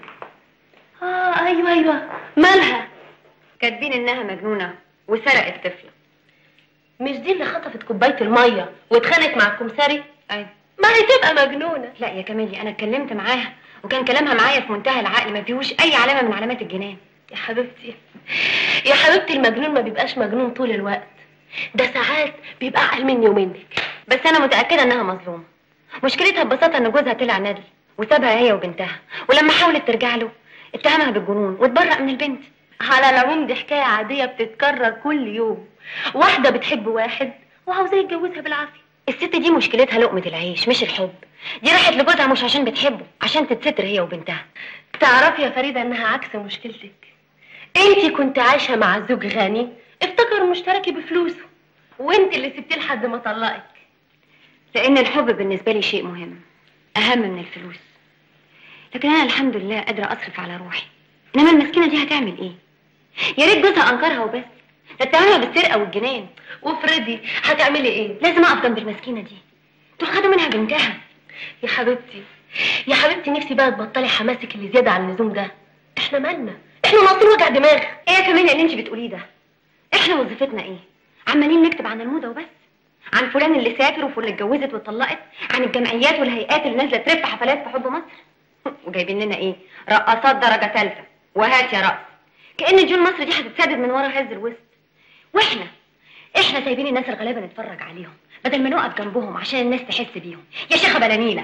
اه ايوه ايوه مالها كاتبين انها مجنونه وسرقت طفله مش دي اللي خطفت كوبايه الميه واتخانقت مع الكمساري ايوه ما هي تبقى مجنونه لا يا كمالي انا اتكلمت معاها وكان كلامها معايا في منتهى العقل ما فيهوش اي علامه من علامات الجنان يا حبيبتي يا حبيبتي المجنون ما بيبقاش مجنون طول الوقت ده ساعات بيبقى اعقل مني ومنك بس انا متاكده انها مظلومه مشكلتها ببساطه ان جوزها طلع ندل وسابها هي وبنتها ولما حاولت ترجع له اتهمها بالجنون واتبرأ من البنت على العموم دي حكايه عاديه بتتكرر كل يوم واحده بتحب واحد وعاوزاه يتجوزها بالعافيه الست دي مشكلتها لقمه العيش مش الحب دي راحت لجوزها مش عشان بتحبه عشان تتستر هي وبنتها تعرفي يا فريده انها عكس مشكلتك انتي كنت عايشه مع زوج غني افتكر مشتركي بفلوسه وانت اللي سبتيه لحد ما طلقك لان الحب بالنسبه لي شيء مهم اهم من الفلوس لكن انا الحمد لله قادره اصرف على روحي انما المسكينه دي هتعمل ايه يا ريت جوزها انكرها وبس ده اتهمها بالسرقه والجنان وفريدي هتعملي ايه لازم اقف جنب المسكينه دي دول خدوا منها بنتها يا حبيبتي يا حبيبتي نفسي بقى تبطلي حماسك اللي زياده عن اللزوم ده احنا مالنا احنا ناقصين وجع دماغ ايه يا كمان اللي انت بتقوليه ده احنا وظيفتنا ايه عمالين نكتب عن الموضه وبس عن فلان اللي سافر وفلان اللي اتجوزت واتطلقت عن الجمعيات والهيئات اللي نازله ترف حفلات في حب مصر وجايبين لنا ايه رقصات درجه ثالثه وهات يا رأس كأن جون مصر دي هتتسدد من ورا هز الوسط واحنا احنا سايبين الناس الغلابه نتفرج عليهم بدل ما نقف جنبهم عشان الناس تحس بيهم يا شيخه بلانيله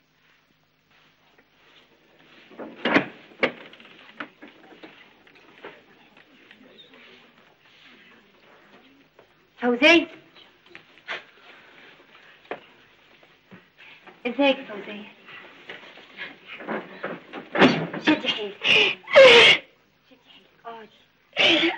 فوزية ازيك يا فوزية شدي حيلك شدي حيلك اقعدي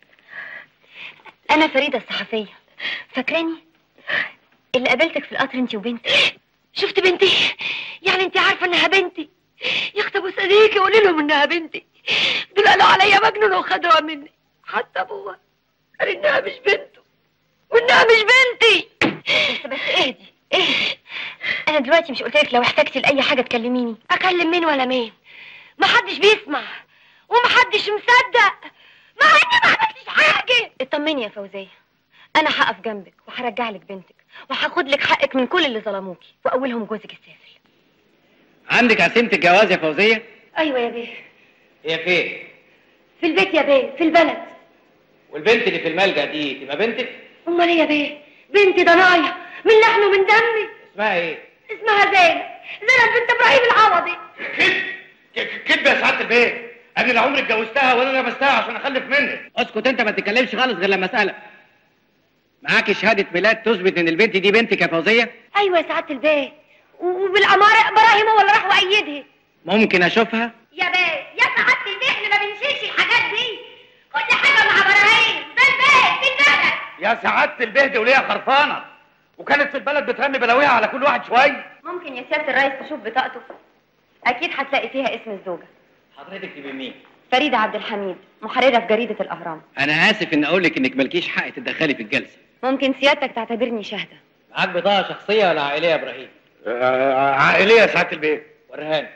انا فريدة الصحفية فاكراني اللي قابلتك في القطر انت وبنتي شفت بنتي يعني انت عارفه انها بنتي يا اخت ابو صديقي قولي لهم انها بنتي دول قالوا عليا مجنون وخدوها مني حتى ابوها قال انها مش بنته وانها مش بنتي بس بس اهدي اهدي انا دلوقتي مش قلتلك لو احتجتي لاي حاجه تكلميني اكلم مين ولا مين محدش بيسمع ومحدش مصدق مع اني ما عملتش حاجه اطمني يا فوزيه انا هقف جنبك وهرجع لك بنتك وهاخد لك حقك من كل اللي ظلموكي واولهم جوزك السافل عندك عزيمة الجواز يا فوزية؟ ايوه يا بيه هي فين؟ في البيت يا بيه في البلد والبنت اللي في الملجأ دي تبقى بنتك؟ امال ايه يا بيه بنتي ضنايا من لحم ومن دمي اسمها ايه؟ اسمها زينب زينب بنت ابراهيم العوضي كدب يا سعاده البيت انا لا عمري اتجوزتها ولا لبستها عشان اخلف منك اسكت انت ما تتكلمش خالص غير لما اسالك معاكي شهاده ميلاد تثبت ان البنت دي بنتك يا فوزيه ايوه يا سعاده البيه وبالاماره براهيم هو اللي راح وايدها ممكن اشوفها يا بيه يا سعادة البيه احنا ما بنشيلش الحاجات دي كل حاجة مع براهيم ده البيه في البلد يا سعاده البيه دي وليها خرفانه وكانت في البلد بترمي بلاويها على كل واحد شويه ممكن يا سيادة الرئيس تشوف بطاقته اكيد هتلاقي فيها اسم الزوجة حضرتك تبقى مين فريدة عبد الحميد محررة في جريدة الاهرام انا اسف ان اقول لك انك مالكيش حق تتدخلي في الجلسه ممكن سيادتك تعتبرني شاهدة معاك بطاقه شخصيه ولا عائليه يا ابراهيم آه، عائليه يا سعاده البيه ورهان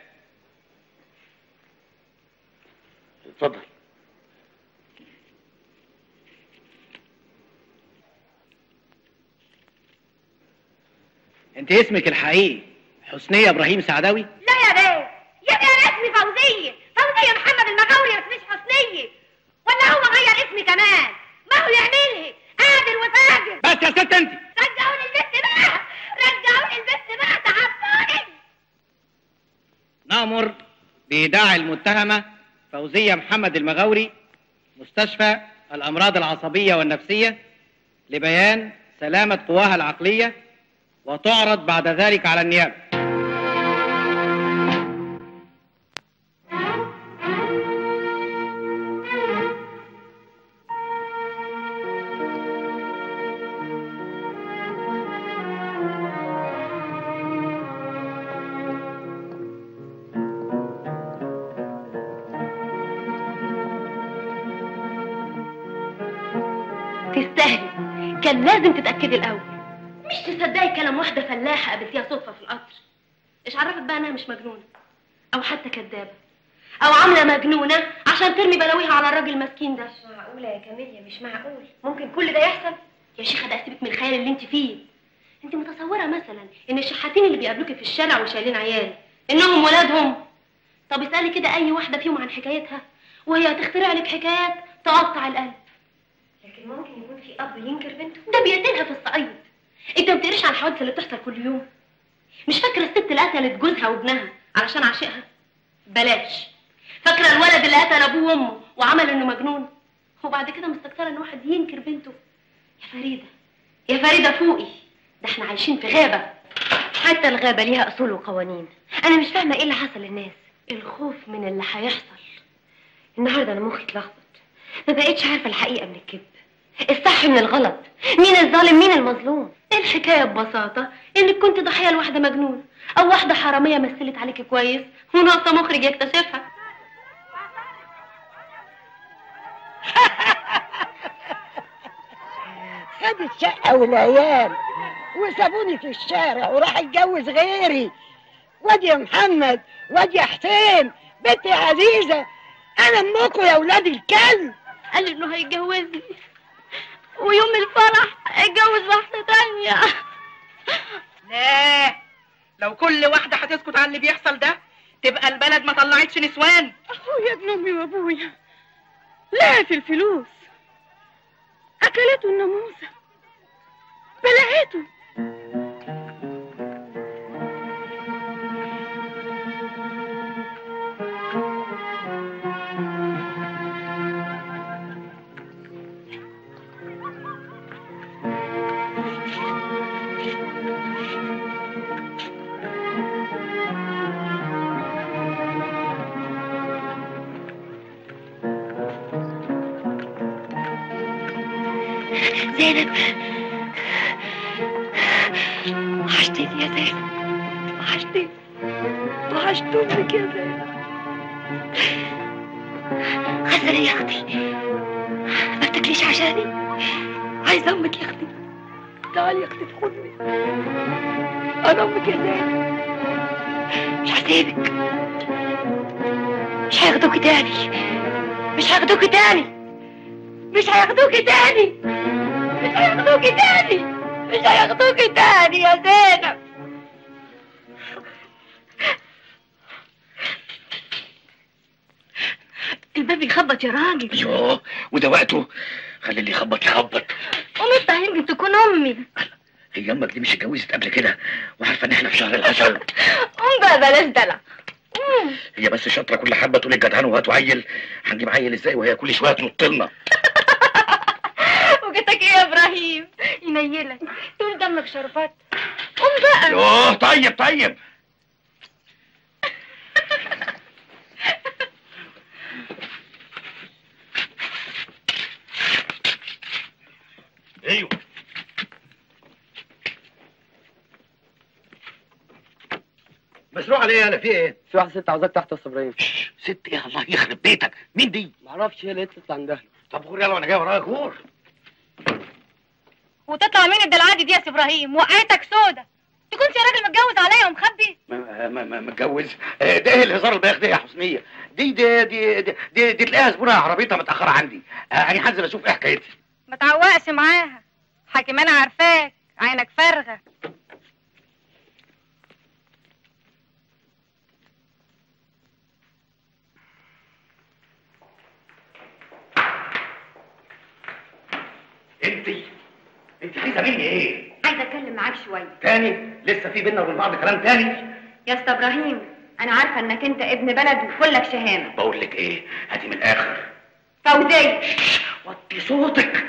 اتفضل انت اسمك الحقيقي حسنيه ابراهيم سعداوي لا يا بيه يا بيه انا اسمي فوزية فوزية محمد المغاوري بس مش حسنية ولا هو غير اسمي كمان ما هو يعملها قادر وفاجر بس يا ست انت رجعوني البت بقى رجعوني البت بقى تعبوني نأمر بإيداع المتهمة فوزية محمد المغاوري مستشفى الأمراض العصبية والنفسية لبيان سلامة قواها العقلية وتعرض بعد ذلك على النيابة تستاهلي كان لازم تتاكدي الاول مش تصدقي كلام واحده فلاحه قابلتيها صدفه في القطر ايش عرفت بقى انها مش مجنونه او حتى كدابه او عامله مجنونه عشان ترمي بلاويها على الراجل المسكين ده مش معقوله يا كاميليا مش معقول ممكن كل ده يحصل يا شيخه ده سيبك من الخيال اللي انت فيه انت متصوره مثلا ان الشحاتين اللي بيقابلوكي في الشارع وشايلين عيال انهم ولادهم طب اسالي كده اي واحده فيهم عن حكايتها وهي هتخترع لك حكايات تقطع القلب لكن ممكن يكون في اب ينكر بنته ده بيقتلها في الصعيد انت ما بتقريش عن الحوادث اللي بتحصل كل يوم مش فاكره الست اللي قتلت جوزها وابنها علشان عاشقها بلاش فاكره الولد اللي قتل ابوه وامه وعمل انه مجنون وبعد كده مستكتره ان واحد ينكر بنته يا فريده يا فريده فوقي ده احنا عايشين في غابه حتى الغابه ليها اصول وقوانين انا مش فاهمه ايه اللي حصل للناس الخوف من اللي هيحصل النهارده انا مخي اتلخبط ما بقتش عارفه الحقيقه من الكذب الصح من الغلط مين الظالم مين المظلوم الحكايه ببساطه انك كنت ضحيه لواحده مجنونه او واحده حراميه مثلت عليك كويس وناقصه مخرج يكتشفها خد الشقة والعيال وسابوني في الشارع وراح اتجوز غيري وادي يا محمد وادي يا حسين بنتي عزيزة أنا أمكم يا ولاد الكلب قال انه هيتجوزني ويوم الفرح اتجوز واحده تانية لا لو كل واحدة هتسكت على اللي بيحصل ده تبقى البلد ما طلعتش نسوان أخويا ابن أمي وأبويا لا في الفلوس أكلته الناموسة بلعته زينب وحشتني يا زينب وحشتني وحشت امك يا زينب غزل يا اختي ما بتاكليش عشاني عايزه امك يا اختي تعالي يا اختي في حضني انا امك يا زينب مش هسيبك مش هياخدوكي تاني مش هياخدوكي تاني مش هياخدوكي تاني مش هياخدوكي تاني مش هياخدوكي تاني يا زينب الباب يخبط يا راجل يوه وده وقته خلي اللي يخبط يخبط ومفتح يمكن تكون امي هي امك دي مش اتجوزت قبل كده وعارفه ان احنا في شهر العسل قوم بقى بلاش دلع قوم. هي بس شاطره كل حبه تقول الجدعان وهاتوا عيل هنجيب عيل ازاي وهي كل شويه تنط لنا وجتك ايه يا ابراهيم ابراهيم ينيلك تقول دمك شربات قوم بقى يوه طيب طيب ايوه مسروق عليا انا في ايه؟ في واحده ست عاوزاك تحت يا استاذ ابراهيم ست ايه الله يخرب بيتك مين دي؟ معرفش هي لقيت تطلع عندها طب غور يلا وانا جاي ورايا غور وتطلع مين الدلعادي دي يا سي ابراهيم وقعتك سودا تكونش يا راجل متجوز عليا ومخبي م- م- م- متجوز آه، ده ايه الهزار البايخ ده يا حسنيه دي دي دي دي, دي, دي تلاقيها زبونه عربيتها متاخره عندي آه، انا هنزل اشوف ايه حكايتي ما تعوقش معاها حاكم انا عارفاك عينك فارغه انت انت عايزه مني ايه؟ عايزه اتكلم معاك شويه تاني لسه في بينا وبين بعض كلام تاني يا اسطى ابراهيم انا عارفه انك انت ابن بلد وكلك شهامه بقول لك ايه هاتي من الاخر فوزيه وطي صوتك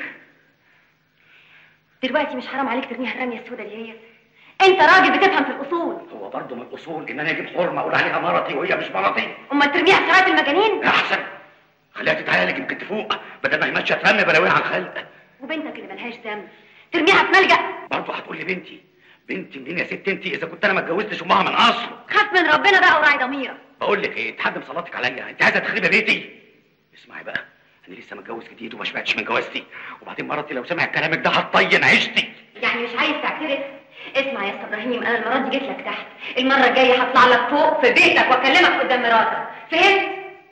دلوقتي مش حرام عليك ترميها الرميه السوداء اللي هي انت راجل بتفهم في الاصول هو برضه من الاصول ان انا اجيب حرمه اقول عليها مرتي وهي مش مرتي امال ترميها في ساعات المجانين احسن خليها تتعالج يمكن تفوق بدل ما هي ماشيه ترمي بلاويها على الخلق وبنتك اللي ملهاش ذنب ترميها في ملجأ برضه هتقول لي بنتي بنتي منين يا ست انت اذا كنت انا ما اتجوزتش امها من اصل خاف من ربنا بقى وراعي ضميرك بقول لك ايه تحدم صلاتك عليا انت عايزه تخربي بيتي اسمعي بقى انا لسه متجوز جديد وما شبعتش من جوازتي وبعدين مراتي لو سمعت كلامك ده هتطين عيشتي يعني مش عايز تعترف اسمع يا اسطى ابراهيم انا المره دي جيت لك تحت المره الجايه هطلع لك فوق في بيتك واكلمك قدام مراتك فهمت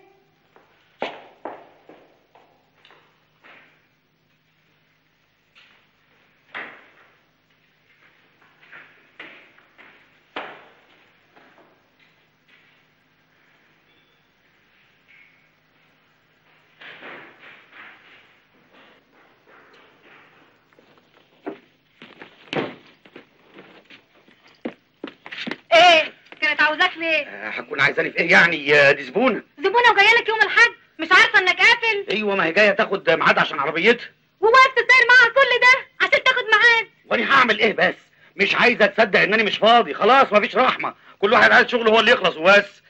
ايه كانت عاوزاك ليه آه، هتكون عايزاني في ايه يعني آه، دي زبونه زبونه وجايه لك يوم الحد مش عارفه انك قافل ايوه ما هي جايه تاخد ميعاد عشان عربيتها وواقف تسير معاها كل ده عشان تاخد ميعاد وانا هعمل ايه بس مش عايزه تصدق انني مش فاضي خلاص مفيش رحمه كل واحد عايز شغله هو اللي يخلص وبس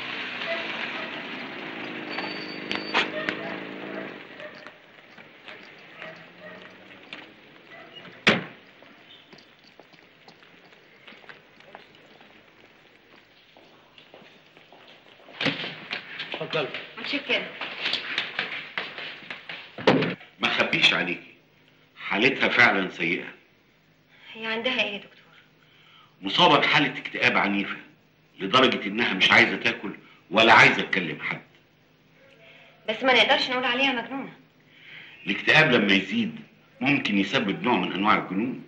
اتفضل متشكرة ما خبيش عليكي حالتها فعلا سيئة هي عندها ايه يا دكتور مصابة بحالة اكتئاب عنيفة لدرجة انها مش عايزة تاكل ولا عايزة تكلم حد بس ما نقدرش نقول عليها مجنونة الاكتئاب لما يزيد ممكن يسبب نوع من انواع الجنون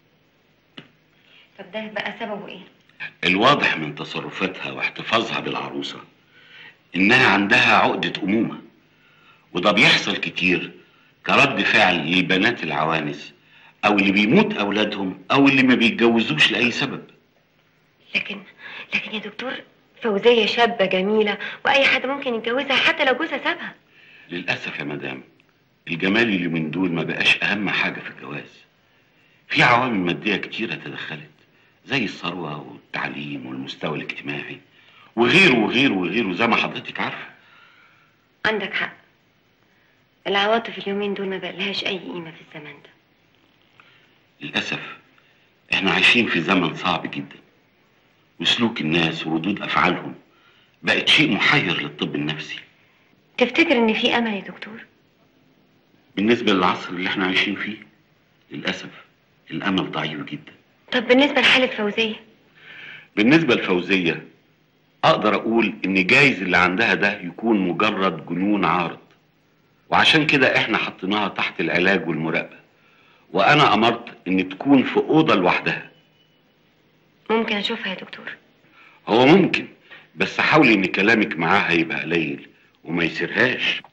طب ده بقى سببه ايه الواضح من تصرفاتها واحتفاظها بالعروسة انها عندها عقدة امومة وده بيحصل كتير كرد فعل للبنات العوانس او اللي بيموت اولادهم او اللي ما بيتجوزوش لاي سبب لكن لكن يا دكتور فوزية شابة جميلة وأي حد ممكن يتجوزها حتى لو جوزها سابها للاسف يا مدام الجمال اللي من دول ما بقاش اهم حاجة في الجواز في عوامل مادية كتيرة تدخلت زي الثروة والتعليم والمستوى الاجتماعي وغيره وغيره وغيره زي ما حضرتك عارفة عندك حق العواطف اليومين دول ما بقلهاش أي قيمة في الزمن ده للأسف احنا عايشين في زمن صعب جدا وسلوك الناس وردود أفعالهم بقت شيء محير للطب النفسي تفتكر إن في أمل يا دكتور بالنسبة للعصر اللي احنا عايشين فيه للأسف الأمل ضعيف جدا طب بالنسبة لحالة فوزية بالنسبة لفوزية أقدر أقول إن جايز اللي عندها ده يكون مجرد جنون عارض وعشان كده إحنا حطيناها تحت العلاج والمراقبة وأنا أمرت إن تكون في أوضة لوحدها ممكن أشوفها يا دكتور هو ممكن بس حاولي إن كلامك معاها يبقى قليل وما يسيرهاش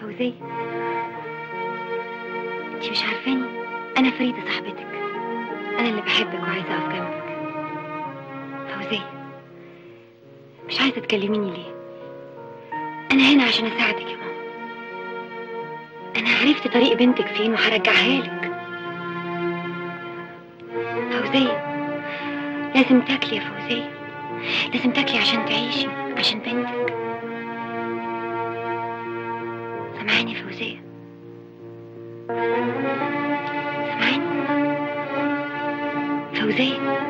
فوزية انت مش عارفاني انا فريدة صاحبتك انا اللي بحبك وعايزة اقف جنبك فوزية مش عايزة تكلميني ليه انا هنا عشان اساعدك يا ماما انا عرفت طريق بنتك فين وهرجعها لك فوزية لازم تاكلي يا فوزية لازم تاكلي عشان تعيشي عشان بنتك سامعاني يا فوزية سامعاني فوزية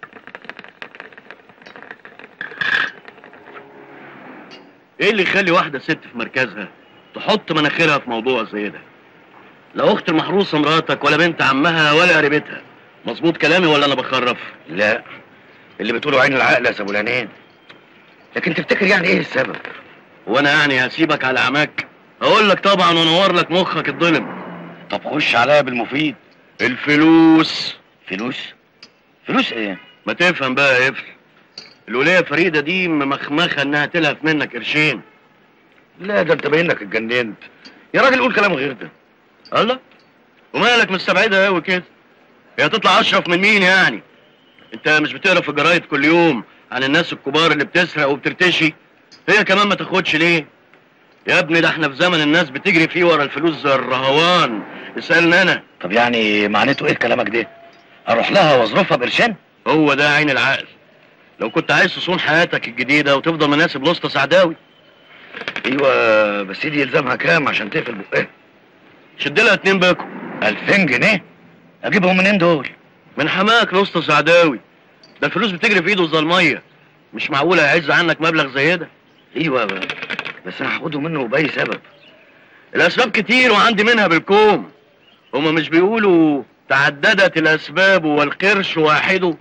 ايه اللي يخلي واحدة ست في مركزها تحط مناخيرها في موضوع زي ده لا اخت المحروسة مراتك ولا بنت عمها ولا قريبتها مظبوط كلامي ولا انا بخرف لا اللي بتقوله عين العقل يا سبولانين لكن تفتكر يعني ايه السبب وانا يعني هسيبك على عماك اقول لك طبعا وانور لك مخك الظلم طب خش عليا بالمفيد الفلوس فلوس فلوس ايه ما تفهم بقى يا قفل الولية فريدة دي ممخمخة انها تلهف منك قرشين لا ده انت باين لك اتجننت يا راجل قول كلام غير ده الله ومالك مستبعدها قوي كده هي تطلع اشرف من مين يعني انت مش بتقرا في الجرايد كل يوم عن الناس الكبار اللي بتسرق وبترتشي هي كمان ما تاخدش ليه يا ابني ده احنا في زمن الناس بتجري فيه ورا الفلوس زي الرهوان اسالني انا طب يعني معناته ايه كلامك ده اروح لها واظرفها بقرشين هو ده عين العقل لو كنت عايز تصون حياتك الجديدة وتفضل مناسب لوسطى سعداوي ايوه بس دي يلزمها كام عشان تقفل بقها شد لها اتنين باكو 2000 جنيه اجيبهم منين دول من حماك لوسطى سعداوي ده الفلوس بتجري في ايده زي الميه مش معقوله يعز عنك مبلغ زي ده ايوه ب- بس انا هاخده منه باي سبب الاسباب كتير وعندي منها بالكوم هما مش بيقولوا تعددت الاسباب والقرش واحده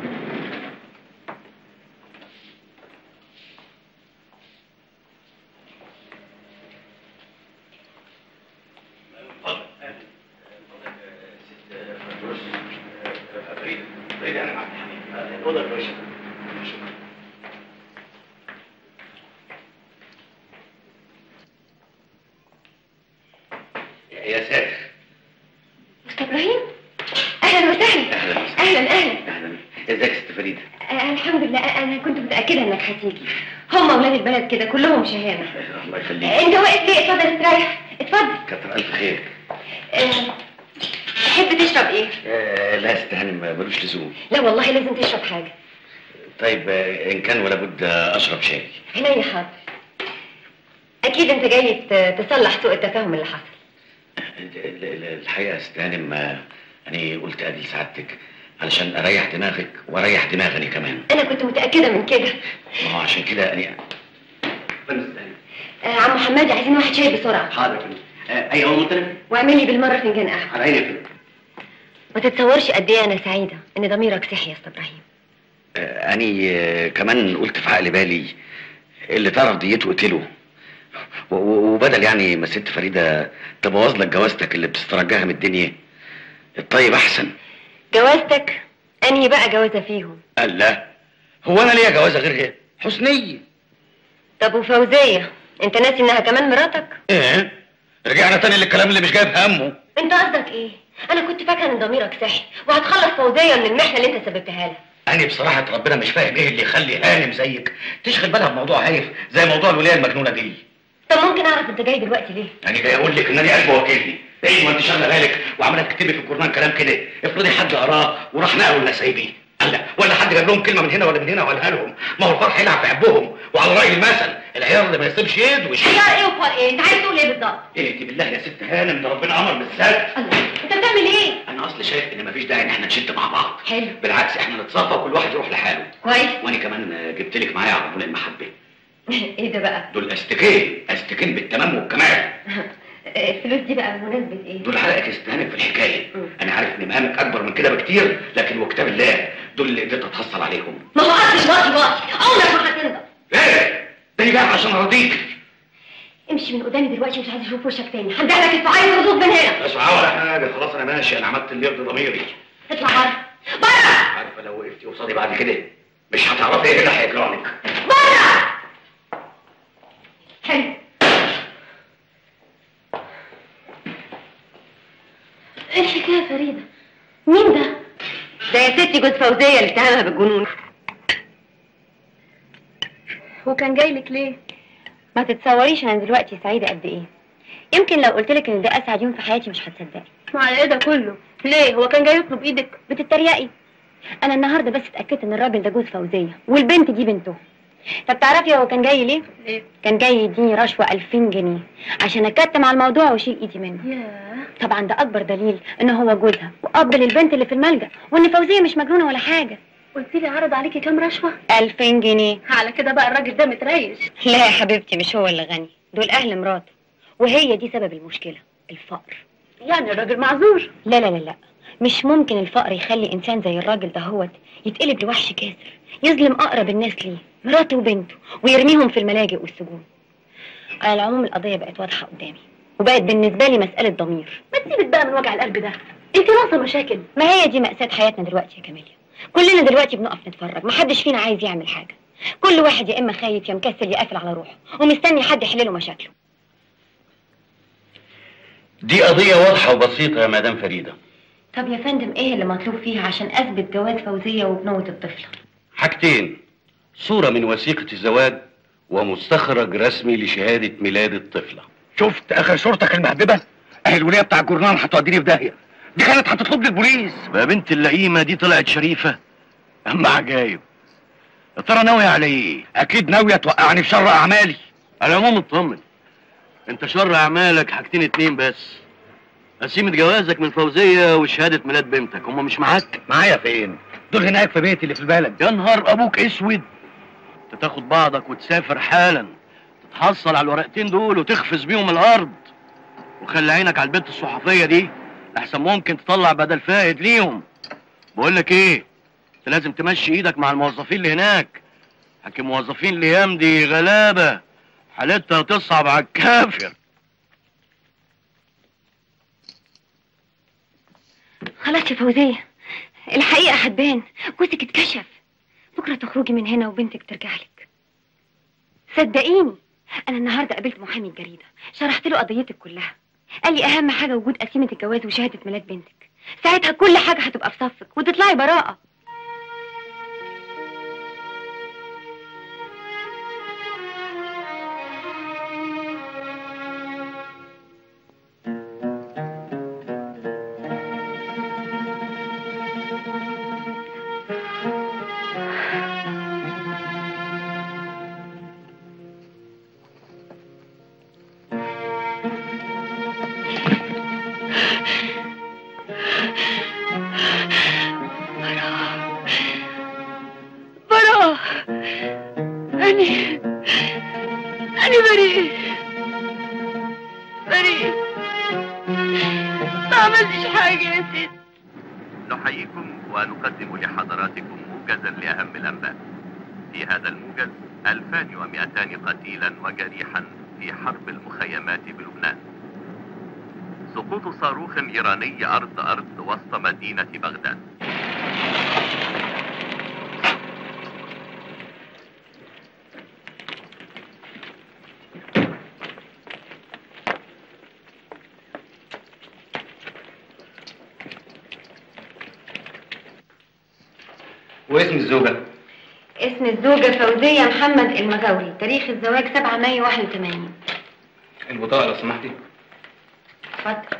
يا ساتر مستر ابراهيم اهلا وسهلا اهلا اهلا اهلا اهلا ازيك يا ست فريده آه الحمد لله انا كنت متاكده انك هتيجي هم اولاد البلد كده كلهم شهامه الله آه يخليك انت واقف ليه اتفضل استريح اتفضل كتر الف خير آه، تحب تشرب ايه آه لا استهاني ملوش لزوم لا والله لازم تشرب حاجه طيب آه ان كان ولا بد آه، اشرب شاي عينيا حاضر اكيد انت جاي ت- تصلح سوء التفاهم اللي حصل ال- ال- الحقيقه يا ست هانم آه، انا قلت ادي لسعادتك علشان اريح دماغك واريح دماغني كمان انا كنت متاكده من كده ما هو عشان كده انا آه عم محمد عايزين واحد شاي بسرعه حاضر يا فندم آه، اي اول مطلب واعمل لي بالمره فنجان قهوه على عيني يا فندم ما تتصورش قد ايه انا سعيده ان ضميرك صحي يا استاذ ابراهيم آه، اني آه، كمان قلت في عقل بالي اللي تعرف ديته قتله و- و- وبدل يعني ما ست فريده تبوظ لك جوازتك اللي بتسترجعها من الدنيا الطيب احسن جوازتك انهي بقى جوازه فيهم قال لا هو انا ليا جوازه غير هي حسنيه طب وفوزيه انت ناسي انها كمان مراتك ايه رجعنا تاني للكلام اللي مش جايب همه انت قصدك ايه انا كنت فاكره ان ضميرك صحي وهتخلص فوزيه من المحنه اللي انت سببتها لها انا بصراحه ربنا مش فاهم ايه اللي يخلي هانم زيك تشغل بالها بموضوع هايف زي موضوع الولايه المجنونه دي طب ممكن اعرف انت جاي دلوقتي ليه انا جاي اقول لك ان انا قلبي وكيلني ايه ما انت شغله بالك وعماله تكتبي في الجورنال كلام كده افرضي حد قراه وراح نقله ولا سايبيه قال ولا حد جاب لهم كلمه من هنا ولا من هنا وقالها لهم ما هو الفرح يلعب في عبهم وعلى راي المثل العيار اللي ما يسيبش يد وش عيار ايه وفار ايه انت عايز تقول ايه بالظبط ايه انت بالله يا ست هانم ده ربنا امر بالسد انت بتعمل ايه انا اصلي شايف ان مفيش داعي ان احنا نشد مع بعض حلو بالعكس احنا نتصافى وكل واحد يروح لحاله كويس وانا كمان جبت لك معايا عربون المحبه ايه ده بقى دول استكين استكين بالتمام والكمال الفلوس دي بقى بمناسبه ايه دول حلقك استهانك في الحكايه انا عارف ان مقامك اكبر من كده بكتير لكن وكتاب الله دول اللي قدرت اتحصل عليهم ما هو اصلي واطي واطي عمرك ما هتنضف ايه ده جاي عشان ارضيك امشي من قدامي دلوقتي مش عايز اشوف وشك تاني هندهلك الفعايز وردود من هنا مش عاوز ولا حاجه خلاص انا ماشي انا عملت اللي يرضي ضميري اطلع بره بره عارفه لو وقفتي قصادي بعد كده مش هتعرفي ايه اللي هيجرى لك حلو ايه الحكايه يا فريده مين ده ده يا ستي جوز فوزيه اللي اتهمها بالجنون هو كان جاي لك ليه ما تتصوريش انا دلوقتي سعيده قد ايه يمكن لو قلت لك ان ده اسعد يوم في حياتي مش هتصدقي وعلى ايه ده كله ليه هو كان جاي يطلب ايدك بتتريقي انا النهارده بس اتاكدت ان الراجل ده جوز فوزيه والبنت دي بنته طب تعرفي هو كان جاي ليه ليه كان جاي يديني رشوه 2000 جنيه عشان اكتم على الموضوع واشيل ايدي منه ياه طبعا ده اكبر دليل ان هو جوزها واب للبنت اللي في الملجا وان فوزيه مش مجنونه ولا حاجه قلت لي عرض عليكي كام رشوه 2000 جنيه على كده بقى الراجل ده متريش لا يا حبيبتي مش هو اللي غني دول اهل مراته وهي دي سبب المشكله الفقر يعني الراجل معذور لا لا لا لا مش ممكن الفقر يخلي انسان زي الراجل ده هوت يتقلب لوحش كاسر يظلم اقرب الناس ليه مراته وبنته ويرميهم في الملاجئ والسجون على العموم القضيه بقت واضحه قدامي وبقت بالنسبه لي مساله ضمير ما تسيبك بقى من وجع القلب ده انت ناقصه مشاكل ما هي دي مأساة حياتنا دلوقتي يا كاميليا كلنا دلوقتي بنقف نتفرج محدش فينا عايز يعمل حاجه كل واحد يا اما خايف يا مكسل يا قافل على روحه ومستني حد يحل له مشاكله دي قضية واضحة وبسيطة يا مدام فريدة طب يا فندم ايه اللي مطلوب فيها عشان اثبت جواز فوزيه وبنوه الطفله حاجتين صورة من وثيقة الزواج ومستخرج رسمي لشهادة ميلاد الطفلة شفت اخر شرطك المهببه اهي الوليه بتاع الجورنال هتوديني في داهيه دي كانت هتطلب لي البوليس يا بنت اللئيمة دي طلعت شريفة أما عجايب يا ترى ناوية على إيه؟ اكيد ناويه توقعني في شر اعمالي على العموم اطمن أنت شر أعمالك حاجتين اتنين بس قسيمة جوازك من فوزية وشهادة ميلاد بنتك هما مش معاك؟ معايا فين دول هناك في بيتي اللي في البلد يا نهار أبوك أسود أنت تاخد بعضك وتسافر حالا تتحصل على الورقتين دول وتخفز بيهم الأرض وخلي عينك على البنت الصحفية دي لحسن ممكن تطلع بدل فائد ليهم بقول لك ايه انت لازم تمشي ايدك مع الموظفين اللي هناك حكي موظفين الايام دي غلابه حالتها تصعب على الكافر خلاص يا فوزيه الحقيقه هتبان جوزك اتكشف بكره تخرجي من هنا وبنتك ترجع لك صدقيني انا النهارده قابلت محامي الجريده شرحت له قضيتك كلها قال لي اهم حاجه وجود قسيمه الجواز وشهاده ميلاد بنتك ساعتها كل حاجه هتبقى في صفك وتطلعي براءه براء أني أني بريء بريء ما عملتش حاجة يا ست نحييكم ونقدم لحضراتكم موجزا لأهم الأنباء في هذا الموجز 2200 قتيلا وجريحا في حرب المخيمات بلبنان سقوط صاروخ إيراني أرض أرض وسط مدينة بغداد واسم الزوجة اسم الزوجه فوزيه محمد المغاوري تاريخ الزواج 7 مايو 81 البطاقة لو سمحتي اتفضل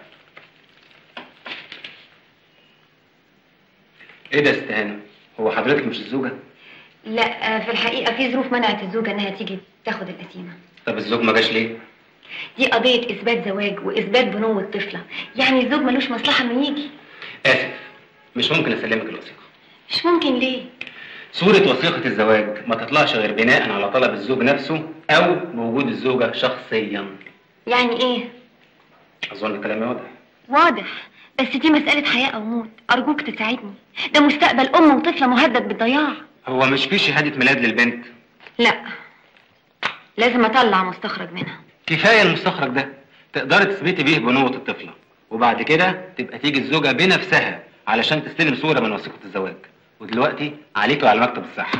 ايه ده يا ست هانم هو حضرتك مش الزوجة لا في الحقيقه في ظروف منعت الزوجه انها تيجي تاخد القسيمه طب الزوج ما جاش ليه دي قضيه اثبات زواج واثبات بنوه الطفله يعني الزوج ملوش مصلحه انه يجي اسف مش ممكن اسلمك الوثيقة مش ممكن ليه صورة وثيقة الزواج ما تطلعش غير بناء على طلب الزوج نفسه او بوجود الزوجة شخصيا يعني ايه اظن كلامي واضح واضح بس دي مساله حياه او موت ارجوك تساعدني ده مستقبل ام وطفله مهدد بالضياع هو مش في شهادة ميلاد للبنت لا لازم اطلع مستخرج منها كفاية المستخرج ده تقدري تثبتي بيه بنوة الطفلة وبعد كده تبقى تيجي الزوجة بنفسها علشان تستلم صورة من وثيقة الزواج ودلوقتي عليك وعلى مكتب الصحة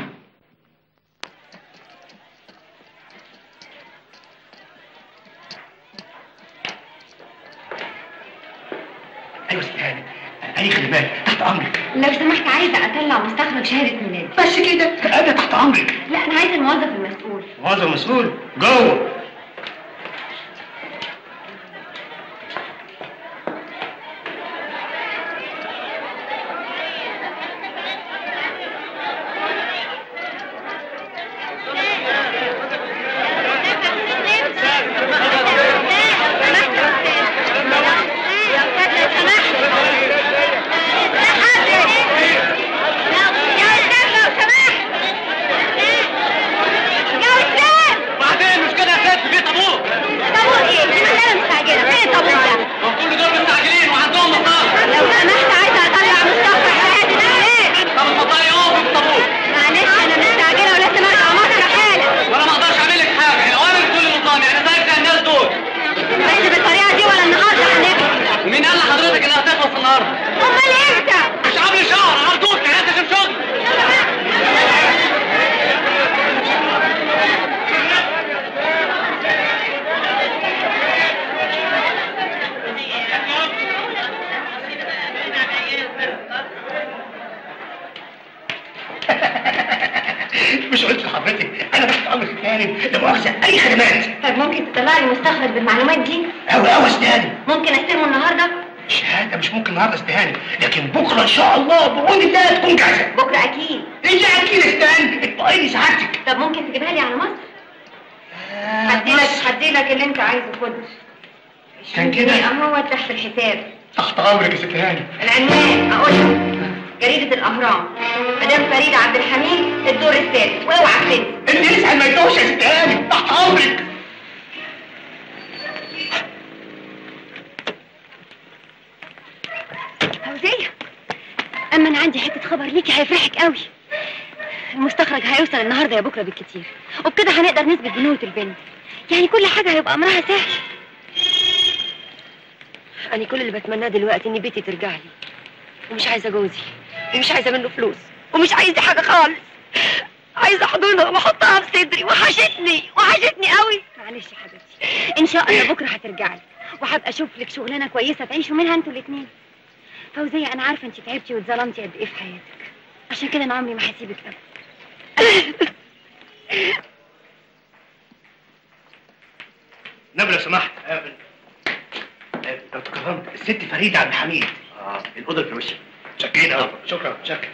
ايوه استهاني اي خدمات تحت امرك لو سمحت عايزه اطلع مستخرج شهاده ميلاد بس كده انا تحت امرك لا انا عايزه الموظف المسؤول موظف مسؤول جوه بعدين مش كده يا ست في طابور طابور ايه؟ دي مسألة مستعجلة، فين الطابور ده؟ ما كل دول مستعجلين وعندهم مصالح لو سمحت عايزة أطلع مستخرج شهادة ميلاد طب المطار يقف في الطابور معلش أنا مستعجلة ولازم أرجع مصر حالا وانا ما اقدرش اعمل لك حاجه الاوامر بتقول النظام يعني زيك زي الناس دول بس بالطريقة دي ولا النهاردة هنبقى ومين قال لحضرتك انها هتخلص النهارده؟ أمال إمتى؟ مش قبل شهر على طول كان انت في شغل مش قلت لحضرتك انا تحت امرك استهاني لا مؤاخذه اي خدمات طب ممكن تطلع لي مستخرج بالمعلومات دي؟ قوي قوي استهاني ممكن أستلمه النهاردة؟ الشهاده مش ممكن النهارده استهاني لكن بكره ان شاء الله بعون الله تكون جاهزه بكرة أكيد الا اكيد استهاني اطمئني سعادتك طب ممكن تجيبها لي على مصر؟ هديلك هديلك اللي أنت عايزه خد كان كده أهو تحت الحساب تحت امرك يا ست هاني العنوان أقول لك جريدة الأهرام مدام فريدة عبد الحميد الدور الثالث واوعى تنسى انت لسه ما يدوش يا ست هاني تحت امرك فوزية أما أنا عندي حتة خبر ليكي هيفرحك قوي المستخرج هيوصل النهاردة يا بكرة بالكتير وبكده هنقدر نثبت بنوة البنت يعني كل حاجة هيبقى أمرها سهل أنا كل اللي بتمناه دلوقتي إن بيتي ترجع لي ومش عايزة جوزي ومش عايزة منه فلوس ومش عايزة حاجة خالص عايزة أحضنها وأحطها في صدري وحشتني وحشتني قوي معلش يا حبيبتي إن شاء الله بكرة هترجع لي وهبقى أشوف لك شغلانة كويسة تعيشوا منها أنتوا الاتنين فوزية أنا عارفة أنت تعبتي واتظلمتي قد إيه في حياتك عشان كده أنا عمري ما هسيبك أبدا نبي لو سمحت آه، آه، لو تكرمت الست فريده عبد الحميد اه الاوضه اللي في وشك شكرين قوي شكرا شكرا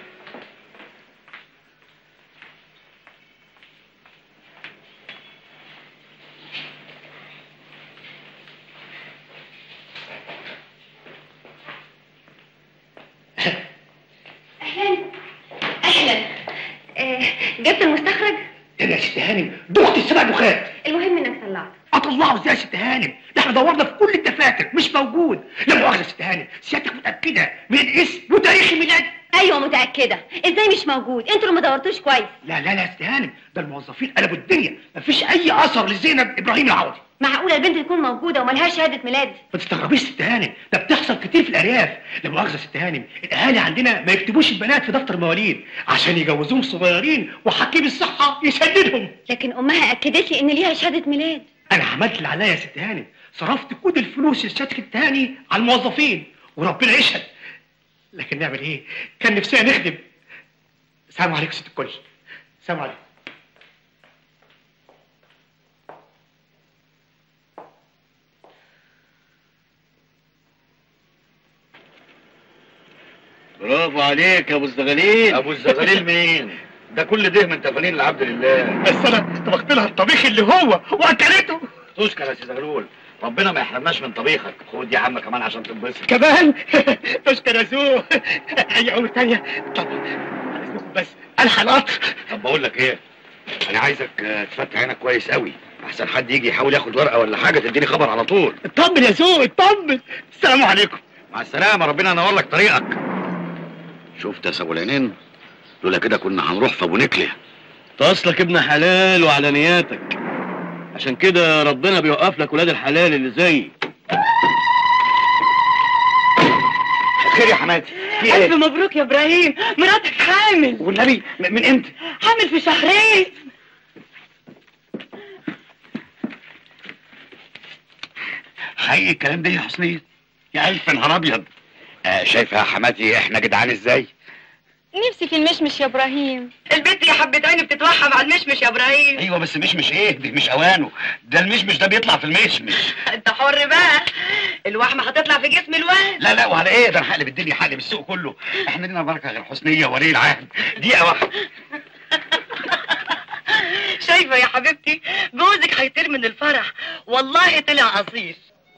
أهلا أهلا آه، جبت المستخرج ايه يا ست هانم دخت السبع دخات المهم إنك طلعت اطلعه ازاي يا ست هانم ده احنا دورنا في كل الدفاتر مش موجود لا مؤاخذه يا ست هانم سيادتك متاكده من الاسم وتاريخ الميلاد أيوة متأكدة إزاي مش موجود أنتوا اللي ما دورتوش كويس لا لا لا يا ست هانم ده الموظفين قلبوا الدنيا مفيش اي اثر لزينب ابراهيم العوضي معقولة البنت تكون موجودة وملهاش شهادة ميلاد ما تستغربيش ست هانم ده بتحصل كتير في الارياف لا مؤاخذه يا ست هانم الاهالي عندنا ما يكتبوش البنات في دفتر المواليد عشان يجوزوهم صغيرين وحكيم الصحه يسددهم لكن أمها أكدت لي إن ليها شهادة ميلاد انا عملت اللي عليا يا ست هانم صرفت كل الفلوس للشركه التاني على الموظفين وربنا يشهد لكن نعمل ايه كان نفسنا نخدم سلام عليكم ست الكل سلام عليكم برافو عليك يا ابو الزغاليل ابو الزغاليل مين؟ ده كل ده من تفانين العبد لله بس انا طبخت لها الطبيخ اللي هو واكلته تشكر يا سي زغلول ربنا ما يحرمناش من طبيخك خد يا عم كمان عشان تنبسط كمان تشكر يا زو اي عمر تانية طب على إذنكم بس الحق القطر طب بقول لك ايه انا عايزك آه، تفتح عينك كويس قوي احسن حد يجي يحاول ياخد ورقه ولا حاجه تديني خبر على طول اطمن يا زو اطمن السلام عليكم مع السلامه ربنا ينور لك طريقك شفت يا سابو العينين لولا كده كنا هنروح في ابو نكله انت اصلك ابن حلال وعلى نياتك عشان كده ربنا بيوقف لك ولاد الحلال اللي زيي خير يا حماتي في ألف ايه مبروك يا إبراهيم مراتك حامل والنبي م- من امتى حامل في شهرين حقيقي الكلام ده يا حسنية يا الف نهار ابيض آه شايفه يا حماتي احنا جدعان ازاي نفسي في المشمش يا ابراهيم البنت يا حبة عيني بتتوحم على المشمش يا ابراهيم ايوه بس مشمش ايه دي مش اوانه ده المشمش ده بيطلع في المشمش انت حر بقى الوحمة هتطلع في جسم الواد لا لا وعلى ايه ده انا هقلب الدنيا هقلب السوق كله احنا لينا بركه غير حسنيه ولي العهد دقيقه واحده شايفة يا حبيبتي جوزك هيطير من الفرح والله طلع اصيل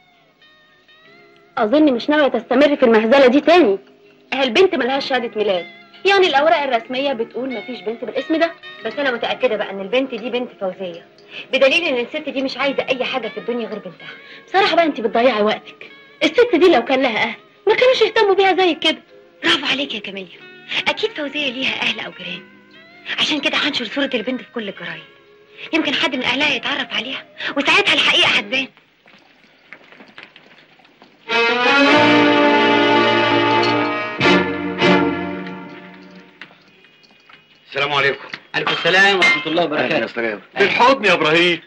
اظن مش ناويه تستمر في المهزله دي تاني اهي البنت ملهاش شهاده ميلاد يعني الاوراق الرسميه بتقول مفيش بنت بالاسم ده بس انا متاكده بقى ان البنت دي بنت فوزيه بدليل ان الست دي مش عايزه اي حاجه في الدنيا غير بنتها بصراحه بقى انت بتضيعي وقتك الست دي لو كان لها اهل ما كانوش يهتموا بيها زي كده برافو عليك يا كاميليا اكيد فوزيه ليها اهل او جيران عشان كده هنشر صوره البنت في كل الجرايد يمكن حد من اهلها يتعرف عليها وساعتها الحقيقه هتبان السلام عليكم عليكم السلام ورحمه الله اهلا يا وبركاته استاذ بالحضن يا ابراهيم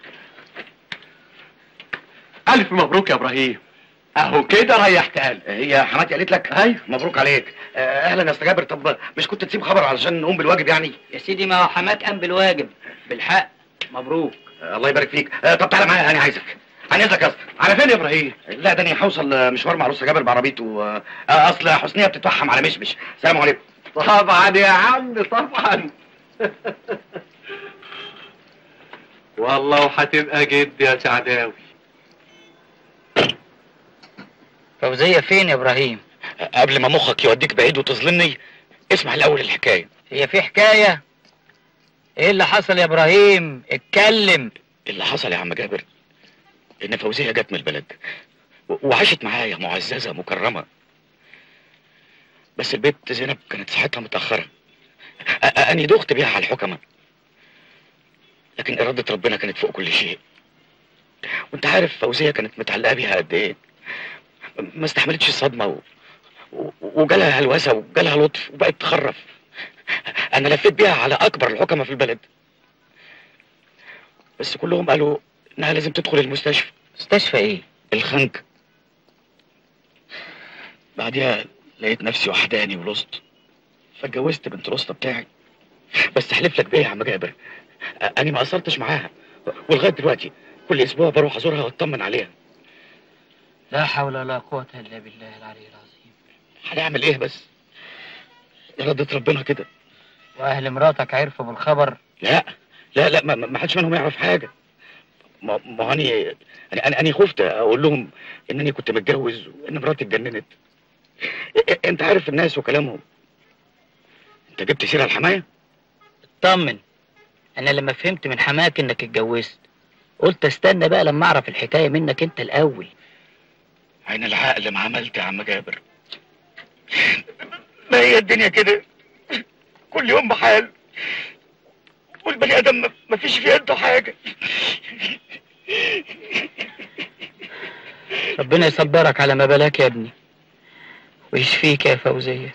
الف مبروك يا ابراهيم اهو كده ريحت قلبي هي حماتي قالت لك ايوه مبروك عليك آه، اهلا يا استاذ جابر طب مش كنت تسيب خبر علشان نقوم بالواجب يعني يا سيدي ما هو حماك قام بالواجب بالحق مبروك آه، الله يبارك فيك آه، طب تعالى معايا انا عايزك عن اذنك يا اسطى على فين يا ابراهيم لا ده انا هوصل آه، مشوار مع الاستاذ جابر بعربيته آه، آه، اصل حسنيه بتتوحم على مشمش السلام عليكم طبعا يا عم طبعا والله وهتبقى جد يا سعداوي فوزيه فين يا ابراهيم قبل ما مخك يوديك بعيد وتظلمني اسمع الاول الحكايه هي في حكايه ايه اللي حصل يا ابراهيم اتكلم اللي حصل يا عم جابر ان فوزيه جت من البلد و- وعاشت معايا معززه مكرمه بس البيت زينب كانت صحتها متاخره أ- أ- اني دخت بيها على الحكمه لكن اراده ربنا كانت فوق كل شيء وانت عارف فوزيه كانت متعلقه بيها قد ايه ما استحملتش الصدمه و... و... وجالها هلوسه وجالها لطف وبقت تخرف انا لفيت بيها على اكبر الحكمه في البلد بس كلهم قالوا انها لازم تدخل المستشفى مستشفى ايه الخنق بعدها لقيت نفسي وحداني ولصت فاتجوزت بنت الوسطى بتاعي بس احلف لك بيه يا عم جابر أ- انا ما قصرتش معاها ولغايه دلوقتي كل اسبوع بروح ازورها واطمن عليها لا حول ولا قوه الا بالله العلي العظيم هنعمل ايه بس إرادة ربنا كده واهل مراتك عرفوا بالخبر لا لا لا ما, ما ما حدش منهم يعرف حاجه ما ما هاني انا انا أنا خفت اقول لهم انني كنت متجوز وان مراتي اتجننت إ- إ- انت عارف الناس وكلامهم انت جبت سيره الحمايه اطمن انا لما فهمت من حماك انك اتجوزت قلت استنى بقى لما اعرف الحكايه منك انت الاول عين العقل ما عملت يا عم جابر ما هي الدنيا كده كل يوم بحال والبني ادم ما- ما فيش في يده حاجه ربنا يصبرك على ما بلاك يا ابني ويشفيك يا فوزيه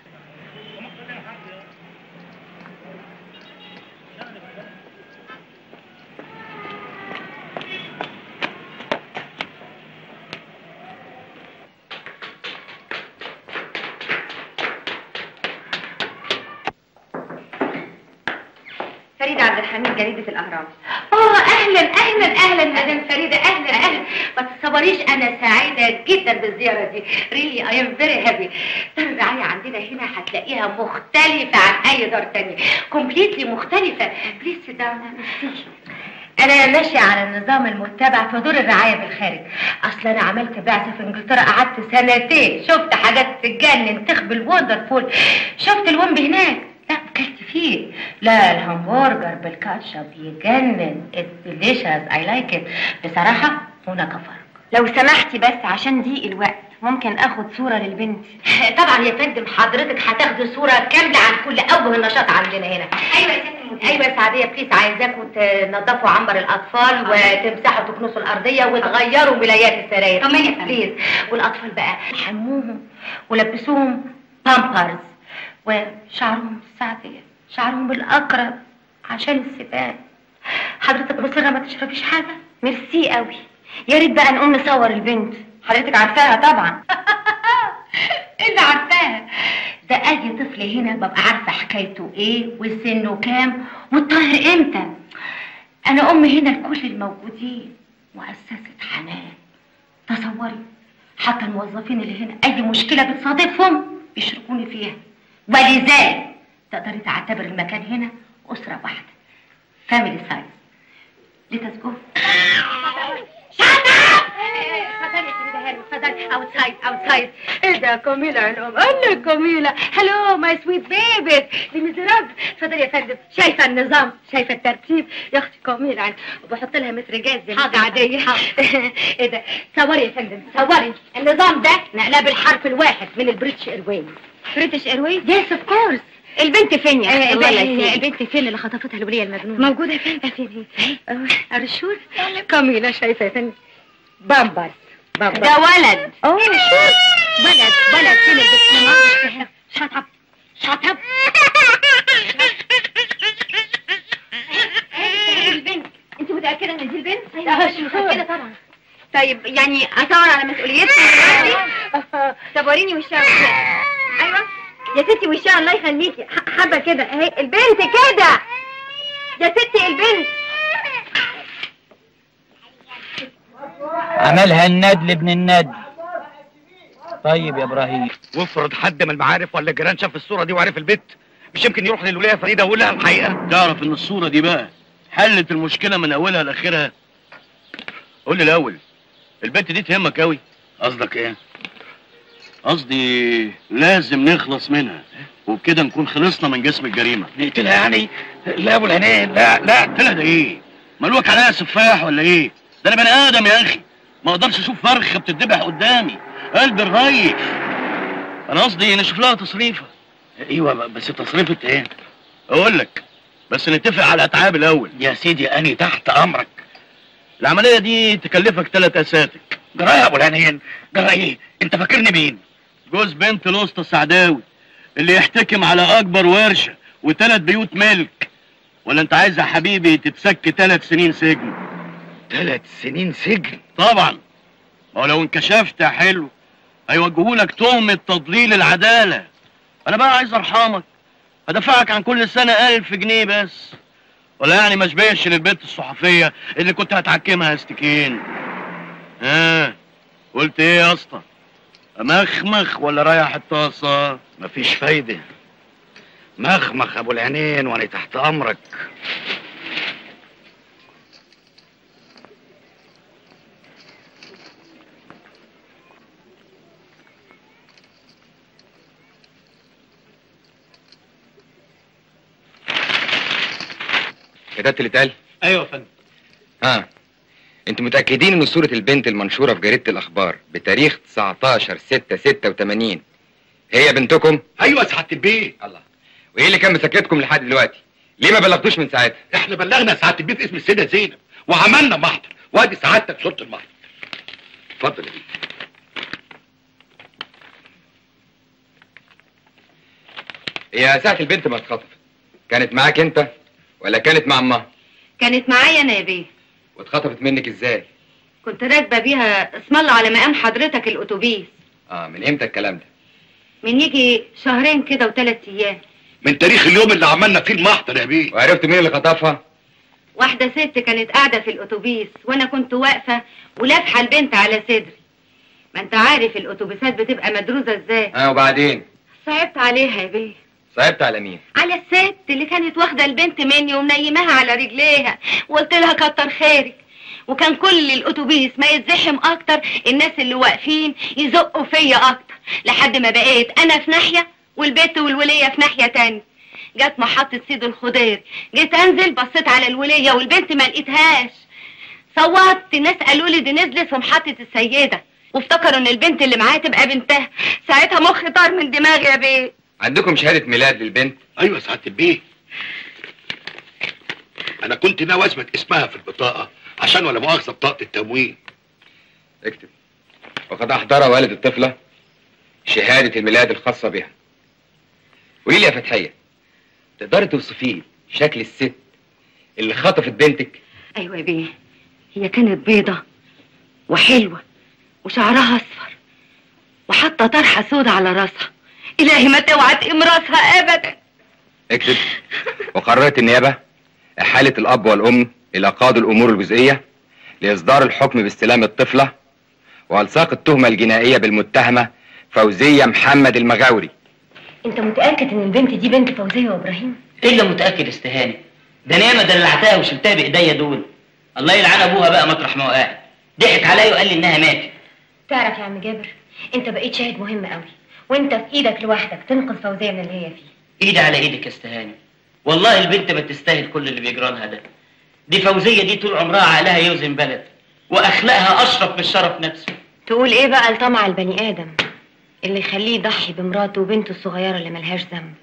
فريدة عبد الحميد جريدة الأهرام اه أهلا أهلا أهلا مدام فريدة أهلا أهلا ما تتصوريش أنا سعيدة جدا بالزيارة دي ريلي أي أم فيري هابي دار الرعاية عندنا هنا هتلاقيها مختلفة عن أي دار تانية كومبليتلي مختلفة بليز داون أنا ماشية على النظام المتبع في دور الرعاية بالخارج أصل أنا عملت بعثة في إنجلترا قعدت سنتين شفت حاجات تجنن تخبل وندرفول شفت الومب هناك لا اكلت فيه لا الهمبرجر بالكاتشب يجنن ديليشس اي لايك ات بصراحه هناك فرق لو سمحتي بس عشان ضيق الوقت ممكن اخد صورة للبنت طبعا يا فندم حضرتك هتاخدي صوره كامله عن كل اوجه النشاط عندنا هنا ايوه يا ست ايوه يا سعديه بليز عايزاكم تنظفوا عنبر الاطفال وتمسحوا تكنسوا الارضيه وتغيروا ملايات السراير طمني يا بليز والاطفال بقى حموهم ولبسوهم بامبرز وشعرهم سعديه شعرهم بالاقرب عشان السباق حضرتك مصره ما تشربيش حاجه ميرسي قوي يا ريت بقى نقوم نصور البنت حضرتك عارفاها طبعا اللي عارفاها لا ده اي طفل هنا ببقى عارفه حكايته ايه وسنه كام والطاهر امتى انا ام هنا لكل الموجودين مؤسسه حنان تصوري حتى الموظفين اللي هنا اي مشكله بتصادفهم بيشاركوني فيها ولذلك تقدري تعتبر المكان هنا اسره واحده فاميلي سايز لتسجل اتفضلي يا سيدة هاني اتفضلي اوتسايد اوتسايد ايه ده كميلة يا الام انا كميلة هلو ماي سويت بيبي دي ميزراج اتفضلي يا فندم شايفة النظام شايفة الترتيب يا اختي كميلة يعني وبحط لها متر جاز زي حاجة عادية ايه ده صوري يا فندم صوري النظام ده نقلاه بالحرف الواحد من البريتش ايرويز بريتش ايرويز يس اوف كورس البنت فين يا اختي الله يسلمك البنت فين اللي خطفتها الولية المجنونة موجودة فين فين هي الرشور كميلة شايفة يا فندم بامبرز بامبرز ده ولد اوه شوف ولد ولد فين البنت شات اب شات اب البنت انت متأكدة ان دي البنت؟ ايوه متأكدة طبعا طيب يعني اصور على مسؤوليتكم دلوقتي طب وريني وشها ايوه يا ستي وشها الله يخليكي ح- حبه كده اهي البنت كده يا ستي البنت عملها الندل ابن الندل طيب يا ابراهيم وافرض حد من المعارف ولا الجيران شاف الصوره دي وعرف البت مش يمكن يروح للولايه فريده ويقول لها الحقيقه تعرف ان الصورة دي بقى حلت المشكلة من اولها لاخرها قول لي الاول البنت دي تهمك قوي قصدك ايه قصدي لازم نخلص منها وبكده نكون خلصنا من جسم الجريمة نقتلها يعني لا يا ابو العينين لا لا قتلها ده ايه ملوك عليها سفاح ولا ايه ده انا بني ادم يا اخي ما اقدرش اشوف فرخه بتتذبح قدامي قلبي الريف انا قصدي نشوف لها تصريفه ايوه بس تصريفه ايه اقول لك بس نتفق على الاتعاب الاول يا سيدي اني تحت امرك العمليه دي تكلفك ثلاث اساتك جرايه يا ابو العينين جرايه انت فاكرني مين جوز بنت الاسطى السعداوي اللي يحتكم على اكبر ورشه وثلاث بيوت ملك ولا انت عايز يا حبيبي تتسك ثلاث سنين سجن ثلاث سنين سجن طبعا ما هو لو انكشفت يا حلو هيوجهولك تهمة تضليل العدالة أنا بقى عايز أرحمك هدفعك عن كل سنة ألف جنيه بس ولا يعني ما شبهش للبنت الصحفية اللي كنت هتحكمها استكين ها قلت إيه يا اسطى أمخمخ ولا رايح الطاسة مفيش فايده مخمخ ابو العينين وانا تحت امرك كتبت اللي اتقال ايوه يا فندم ها انتوا متاكدين ان صوره البنت المنشوره في جريده الاخبار بتاريخ 19 6 86 هي بنتكم ايوه سعاده البيت الله وايه اللي كان مسكتكم لحد دلوقتي ليه ما بلغتوش من ساعتها احنا بلغنا سعاده البيت اسم السيده زينب وعملنا محضر وادي سعادتك صوره المحضر اتفضل يا بيه هي ساعه البنت ما اتخطفت كانت معاك انت ولا كانت مع امها كانت معايا انا يا بيه واتخطفت منك ازاي كنت راكبه بيها اسم الله على مقام حضرتك الاتوبيس اه من امتى الكلام ده من يجي شهرين كده وثلاث ايام من تاريخ اليوم اللي عملنا فيه المحضر يا بيه وعرفت مين اللي خطفها واحده ست كانت قاعده في الاتوبيس وانا كنت واقفه ولافحه البنت على صدري ما انت عارف الاتوبيسات بتبقى مدروسه ازاي ها وبعدين صعبت عليها يا بيه صعبت على مين على الست اللي كانت واخده البنت مني ومنيماها على رجليها وقلت لها كتر خيرك وكان كل الاتوبيس ما يتزحم اكتر الناس اللي واقفين يزقوا فيا اكتر لحد ما بقيت انا في ناحيه والبنت والوليه في ناحيه تانية جت محطه سيد الخضير جيت انزل بصيت على الوليه والبنت ما لقيتهاش صوت الناس قالوا لي دي نزلت في محطه السيده وافتكروا ان البنت اللي معايا تبقى بنتها ساعتها مخي طار من دماغي يا بيه عندكم شهاده ميلاد للبنت ايوه سعاده البيه انا كنت ناوي اثبت اسمها في البطاقه عشان ولا مؤاخذه بطاقه التموين اكتب وقد احضر والد الطفله شهاده الميلاد الخاصه بها قولي لي يا فتحيه تقدري توصفي لي شكل الست اللي خطفت بنتك ايوه يا بيه هي كانت بيضة وحلوة وشعرها اصفر وحاطة طرحة سودة على راسها الهي ما توعى تقيم راسها ابدا اكتب وقررت النيابة إحالة الأب والأم إلى قاضي الأمور الجزئية لإصدار الحكم باستلام الطفلة وإلصاق التهمة الجنائية بالمتهمة فوزية محمد المغاوري انت متاكد ان البنت دي بنت فوزيه وابراهيم الا متاكد استهاني ده انا ياما دلعتها وشلتها بايديا دول الله يلعن ابوها بقى مطرح ما هو قاعد ضحك عليا وقال لي انها ماتت تعرف يا عم جابر انت بقيت شاهد مهم قوي وانت في ايدك لوحدك تنقذ فوزيه من اللي هي فيه ايدي على ايدك يا استهاني والله البنت ما تستاهل كل اللي بيجرى لها ده دي فوزيه دي طول عمرها عقلها يوزن بلد واخلاقها اشرف من الشرف نفسه تقول ايه بقى لطمع البني ادم اللي يخليه يضحي بمراته وبنته الصغيره اللي ملهاش ذنب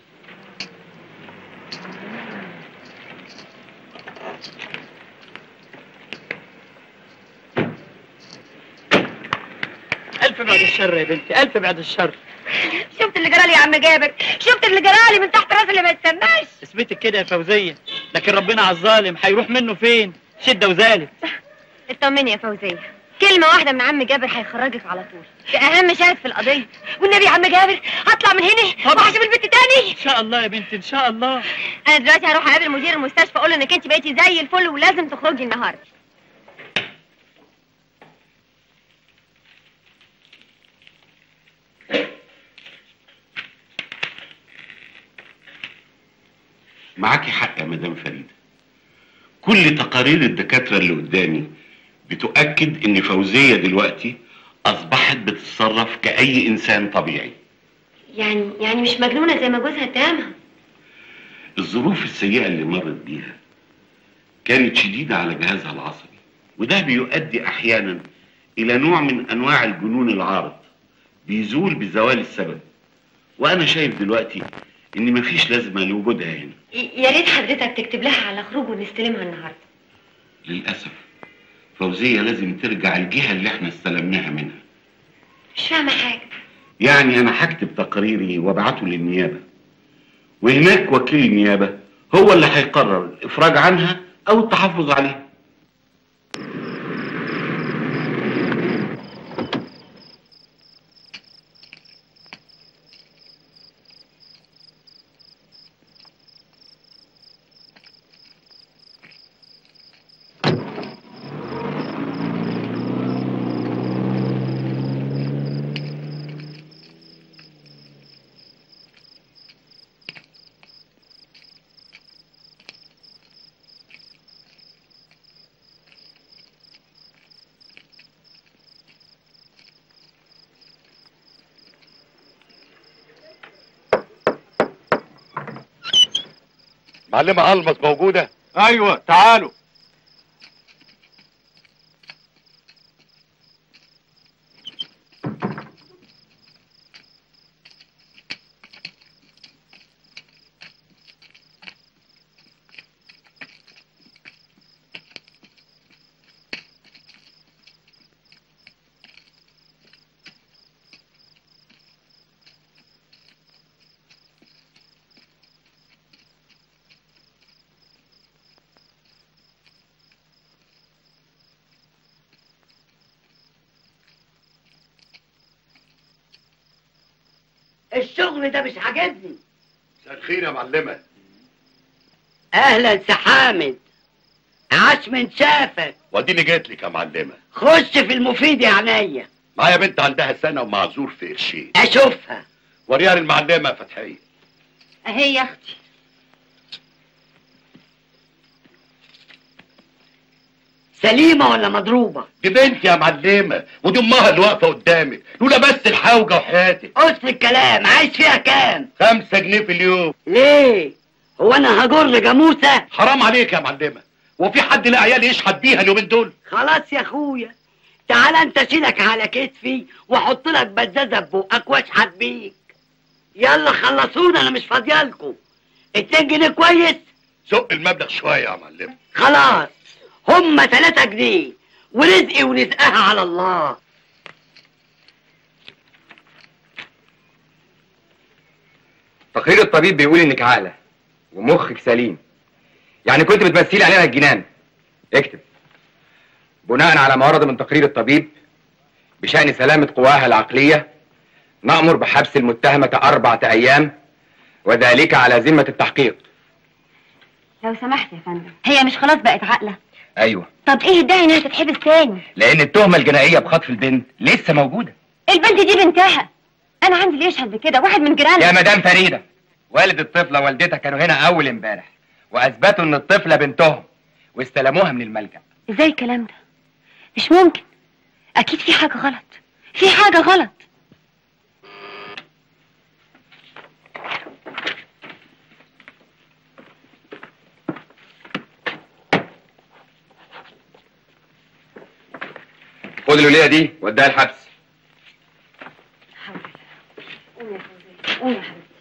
الف بعد الشر يا بنتي الف بعد الشر شفت اللي جرالي يا عم جابر شفت اللي جرالي من تحت راس اللي ما يتسماش اثبتك كده يا فوزيه لكن ربنا على الظالم هيروح منه فين شده وزالت اطمني يا فوزيه كلمه واحده من عم جابر هيخرجك على طول ده اهم شاهد في القضيه والنبي يا عم جابر هطلع من هنا وهشوف البنت تاني ان شاء الله يا بنتي ان شاء الله انا دلوقتي هروح اقابل مدير المستشفى اقول له انك انت بقيتي زي الفل ولازم تخرجي النهارده معاكي حق يا مدام فريدة كل تقارير الدكاترة اللي قدامي بتؤكد ان فوزية دلوقتي اصبحت بتتصرف كأي انسان طبيعي يعني يعني مش مجنونه زي ما جوزها اتهمها الظروف السيئة اللي مرت بيها كانت شديدة على جهازها العصبي وده بيؤدي احيانا الى نوع من انواع الجنون العارض بيزول بزوال السبب وانا شايف دلوقتي ان مفيش لازمة لوجودها هنا ي- يا ريت حضرتك تكتب لها على خروج ونستلمها النهارده للأسف فوزية لازم ترجع الجهة اللي احنا استلمناها منها مش فاهمه حاجه يعني أنا هكتب تقريري وابعته للنيابة وهناك وكيل النيابة هو اللي هيقرر الإفراج عنها أو التحفظ عليها معلمة ألمس موجودة؟ أيوة تعالوا الشغل ده مش عاجبني مساء الخير يا معلمة اهلا سي حامد عاش من شافك واديني جيت لك يا معلمة خش في المفيد يا عينيا معايا بنت عندها سنة ومعذور في قرشين اشوفها وريها للمعلمة يا فتحية اهي يا اختي سليمة ولا مضروبة دي بنتي يا معلمة ودي امها اللي واقفة قدامك لولا بس الحوجة وحياتك قص الكلام عايز فيها كام خمسة جنيه في اليوم ليه هو انا هجر جاموسة حرام عليك يا معلمة وفي حد لا عيال يشحت بيها اليومين دول خلاص يا اخويا تعال انت شيلك على كتفي واحط لك بزازة ببقك واشحت بيك يلا خلصونا انا مش فاضيالكم اتنين جنيه كويس زق المبلغ شوية يا معلمة خلاص هما تلاتة جنيه ورزقي ورزقها على الله تقرير الطبيب بيقول انك عاقله ومخك سليم يعني كنت بتمثلي علينا الجنان اكتب بناء على ما ورد من تقرير الطبيب بشأن سلامة قواها العقلية نأمر بحبس المتهمة أربعة أيام وذلك على ذمة التحقيق لو سمحت يا فندم هي مش خلاص بقت عاقله أيوة طب ايه الداعي انها تتحبس تاني لأن التهمة الجنائية بخطف البنت لسه موجودة البنت دي بنتها انا عندي اللي يشهد بكده واحد من جيراننا يا مدام فريدة والد الطفلة والدتها كانوا هنا أول امبارح وأثبتوا إن الطفلة بنتهم واستلموها من الملجأ ازاي الكلام ده مش ممكن اكيد في حاجه غلط في حاجه غلط خد الولية دي وديها الحبس قوم يا فوزية قوم يا حبيبتي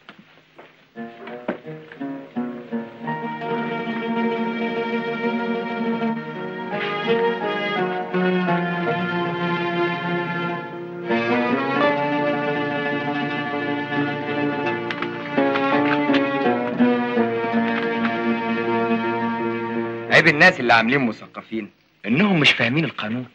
عيب الناس اللي عاملين مثقفين إنهم مش فاهمين القانون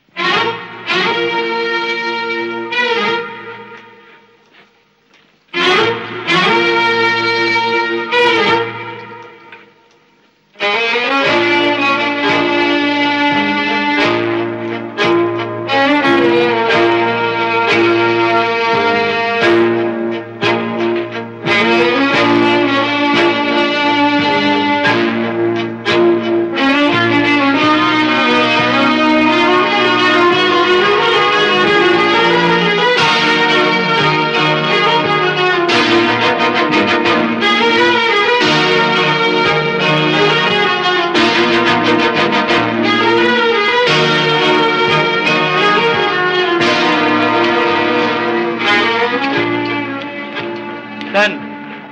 استنى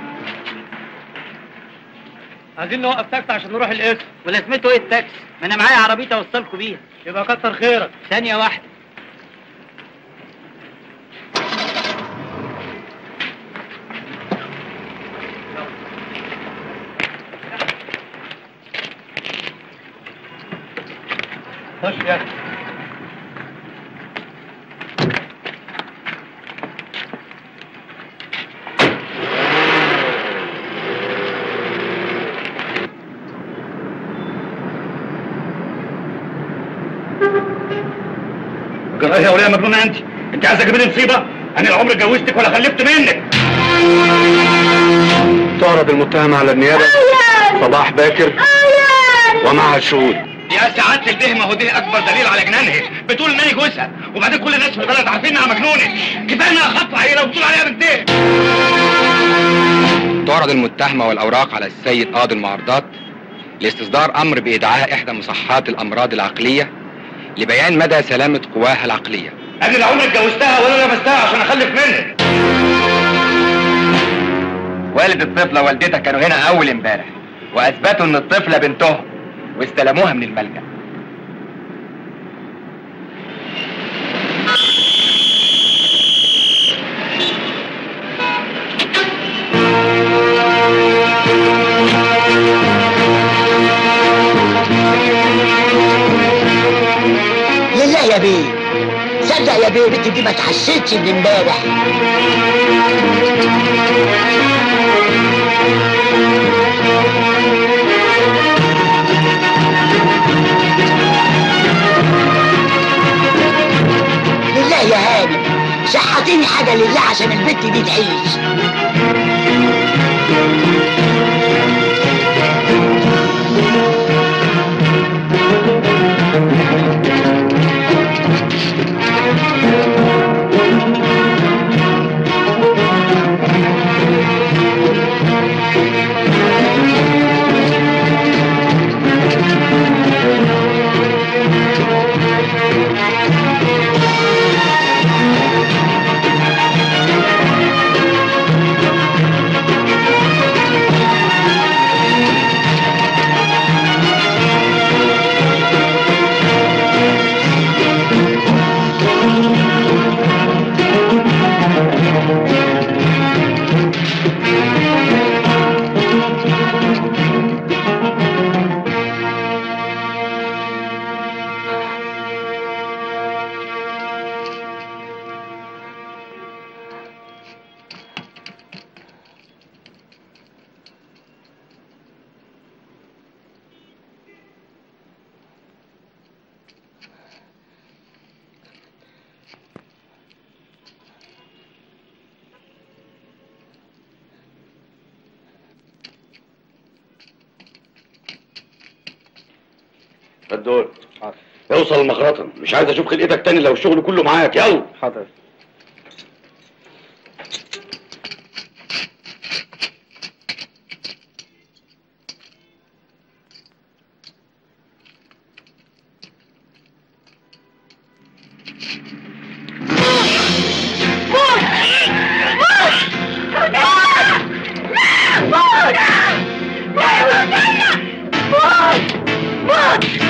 عايزين نوقف تاكسي عشان نروح القسم ولازمته ايه التاكسي؟ ما انا معايا عربيتي اوصلكوا بيها يبقى كتر خيرك ثانية واحدة خش يا جرايه يا وليه مجنونه انت انت عايزه تجيبي لي مصيبه انا العمر اتجوزتك ولا خلفت منك تعرض المتهم على النيابة صباح باكر ومعها الشهود يا سعاده البه ما هو ده اكبر دليل على جنانها بتقول ان انا جوزها وبعدين كل الناس في البلد عارفين انها مجنونه كفايه انها خطفه عيله وبتقول عليها بنتين تعرض المتهمة والأوراق على السيد قاضي المعارضات لاستصدار أمر بإدعاء إحدى مصحات الأمراض العقلية لبيان مدى سلامة قواها العقلية انا لا عمري اتجوزتها ولا لمستها عشان اخلف منها والد الطفلة والدتها كانوا هنا أول امبارح وأثبتوا إن الطفلة بنتهم واستلموها من الملجأ لله يا بيه صدق يا بيه بنتي دي ما اتحسيتش من امبارح لله يا هانم شحتيني حاجه لله عشان البنت دي تعيش الدول اوصل المخرطة مش عايز اشوف خلقتك تاني لو الشغل كله معاك يلا حاضر موت موت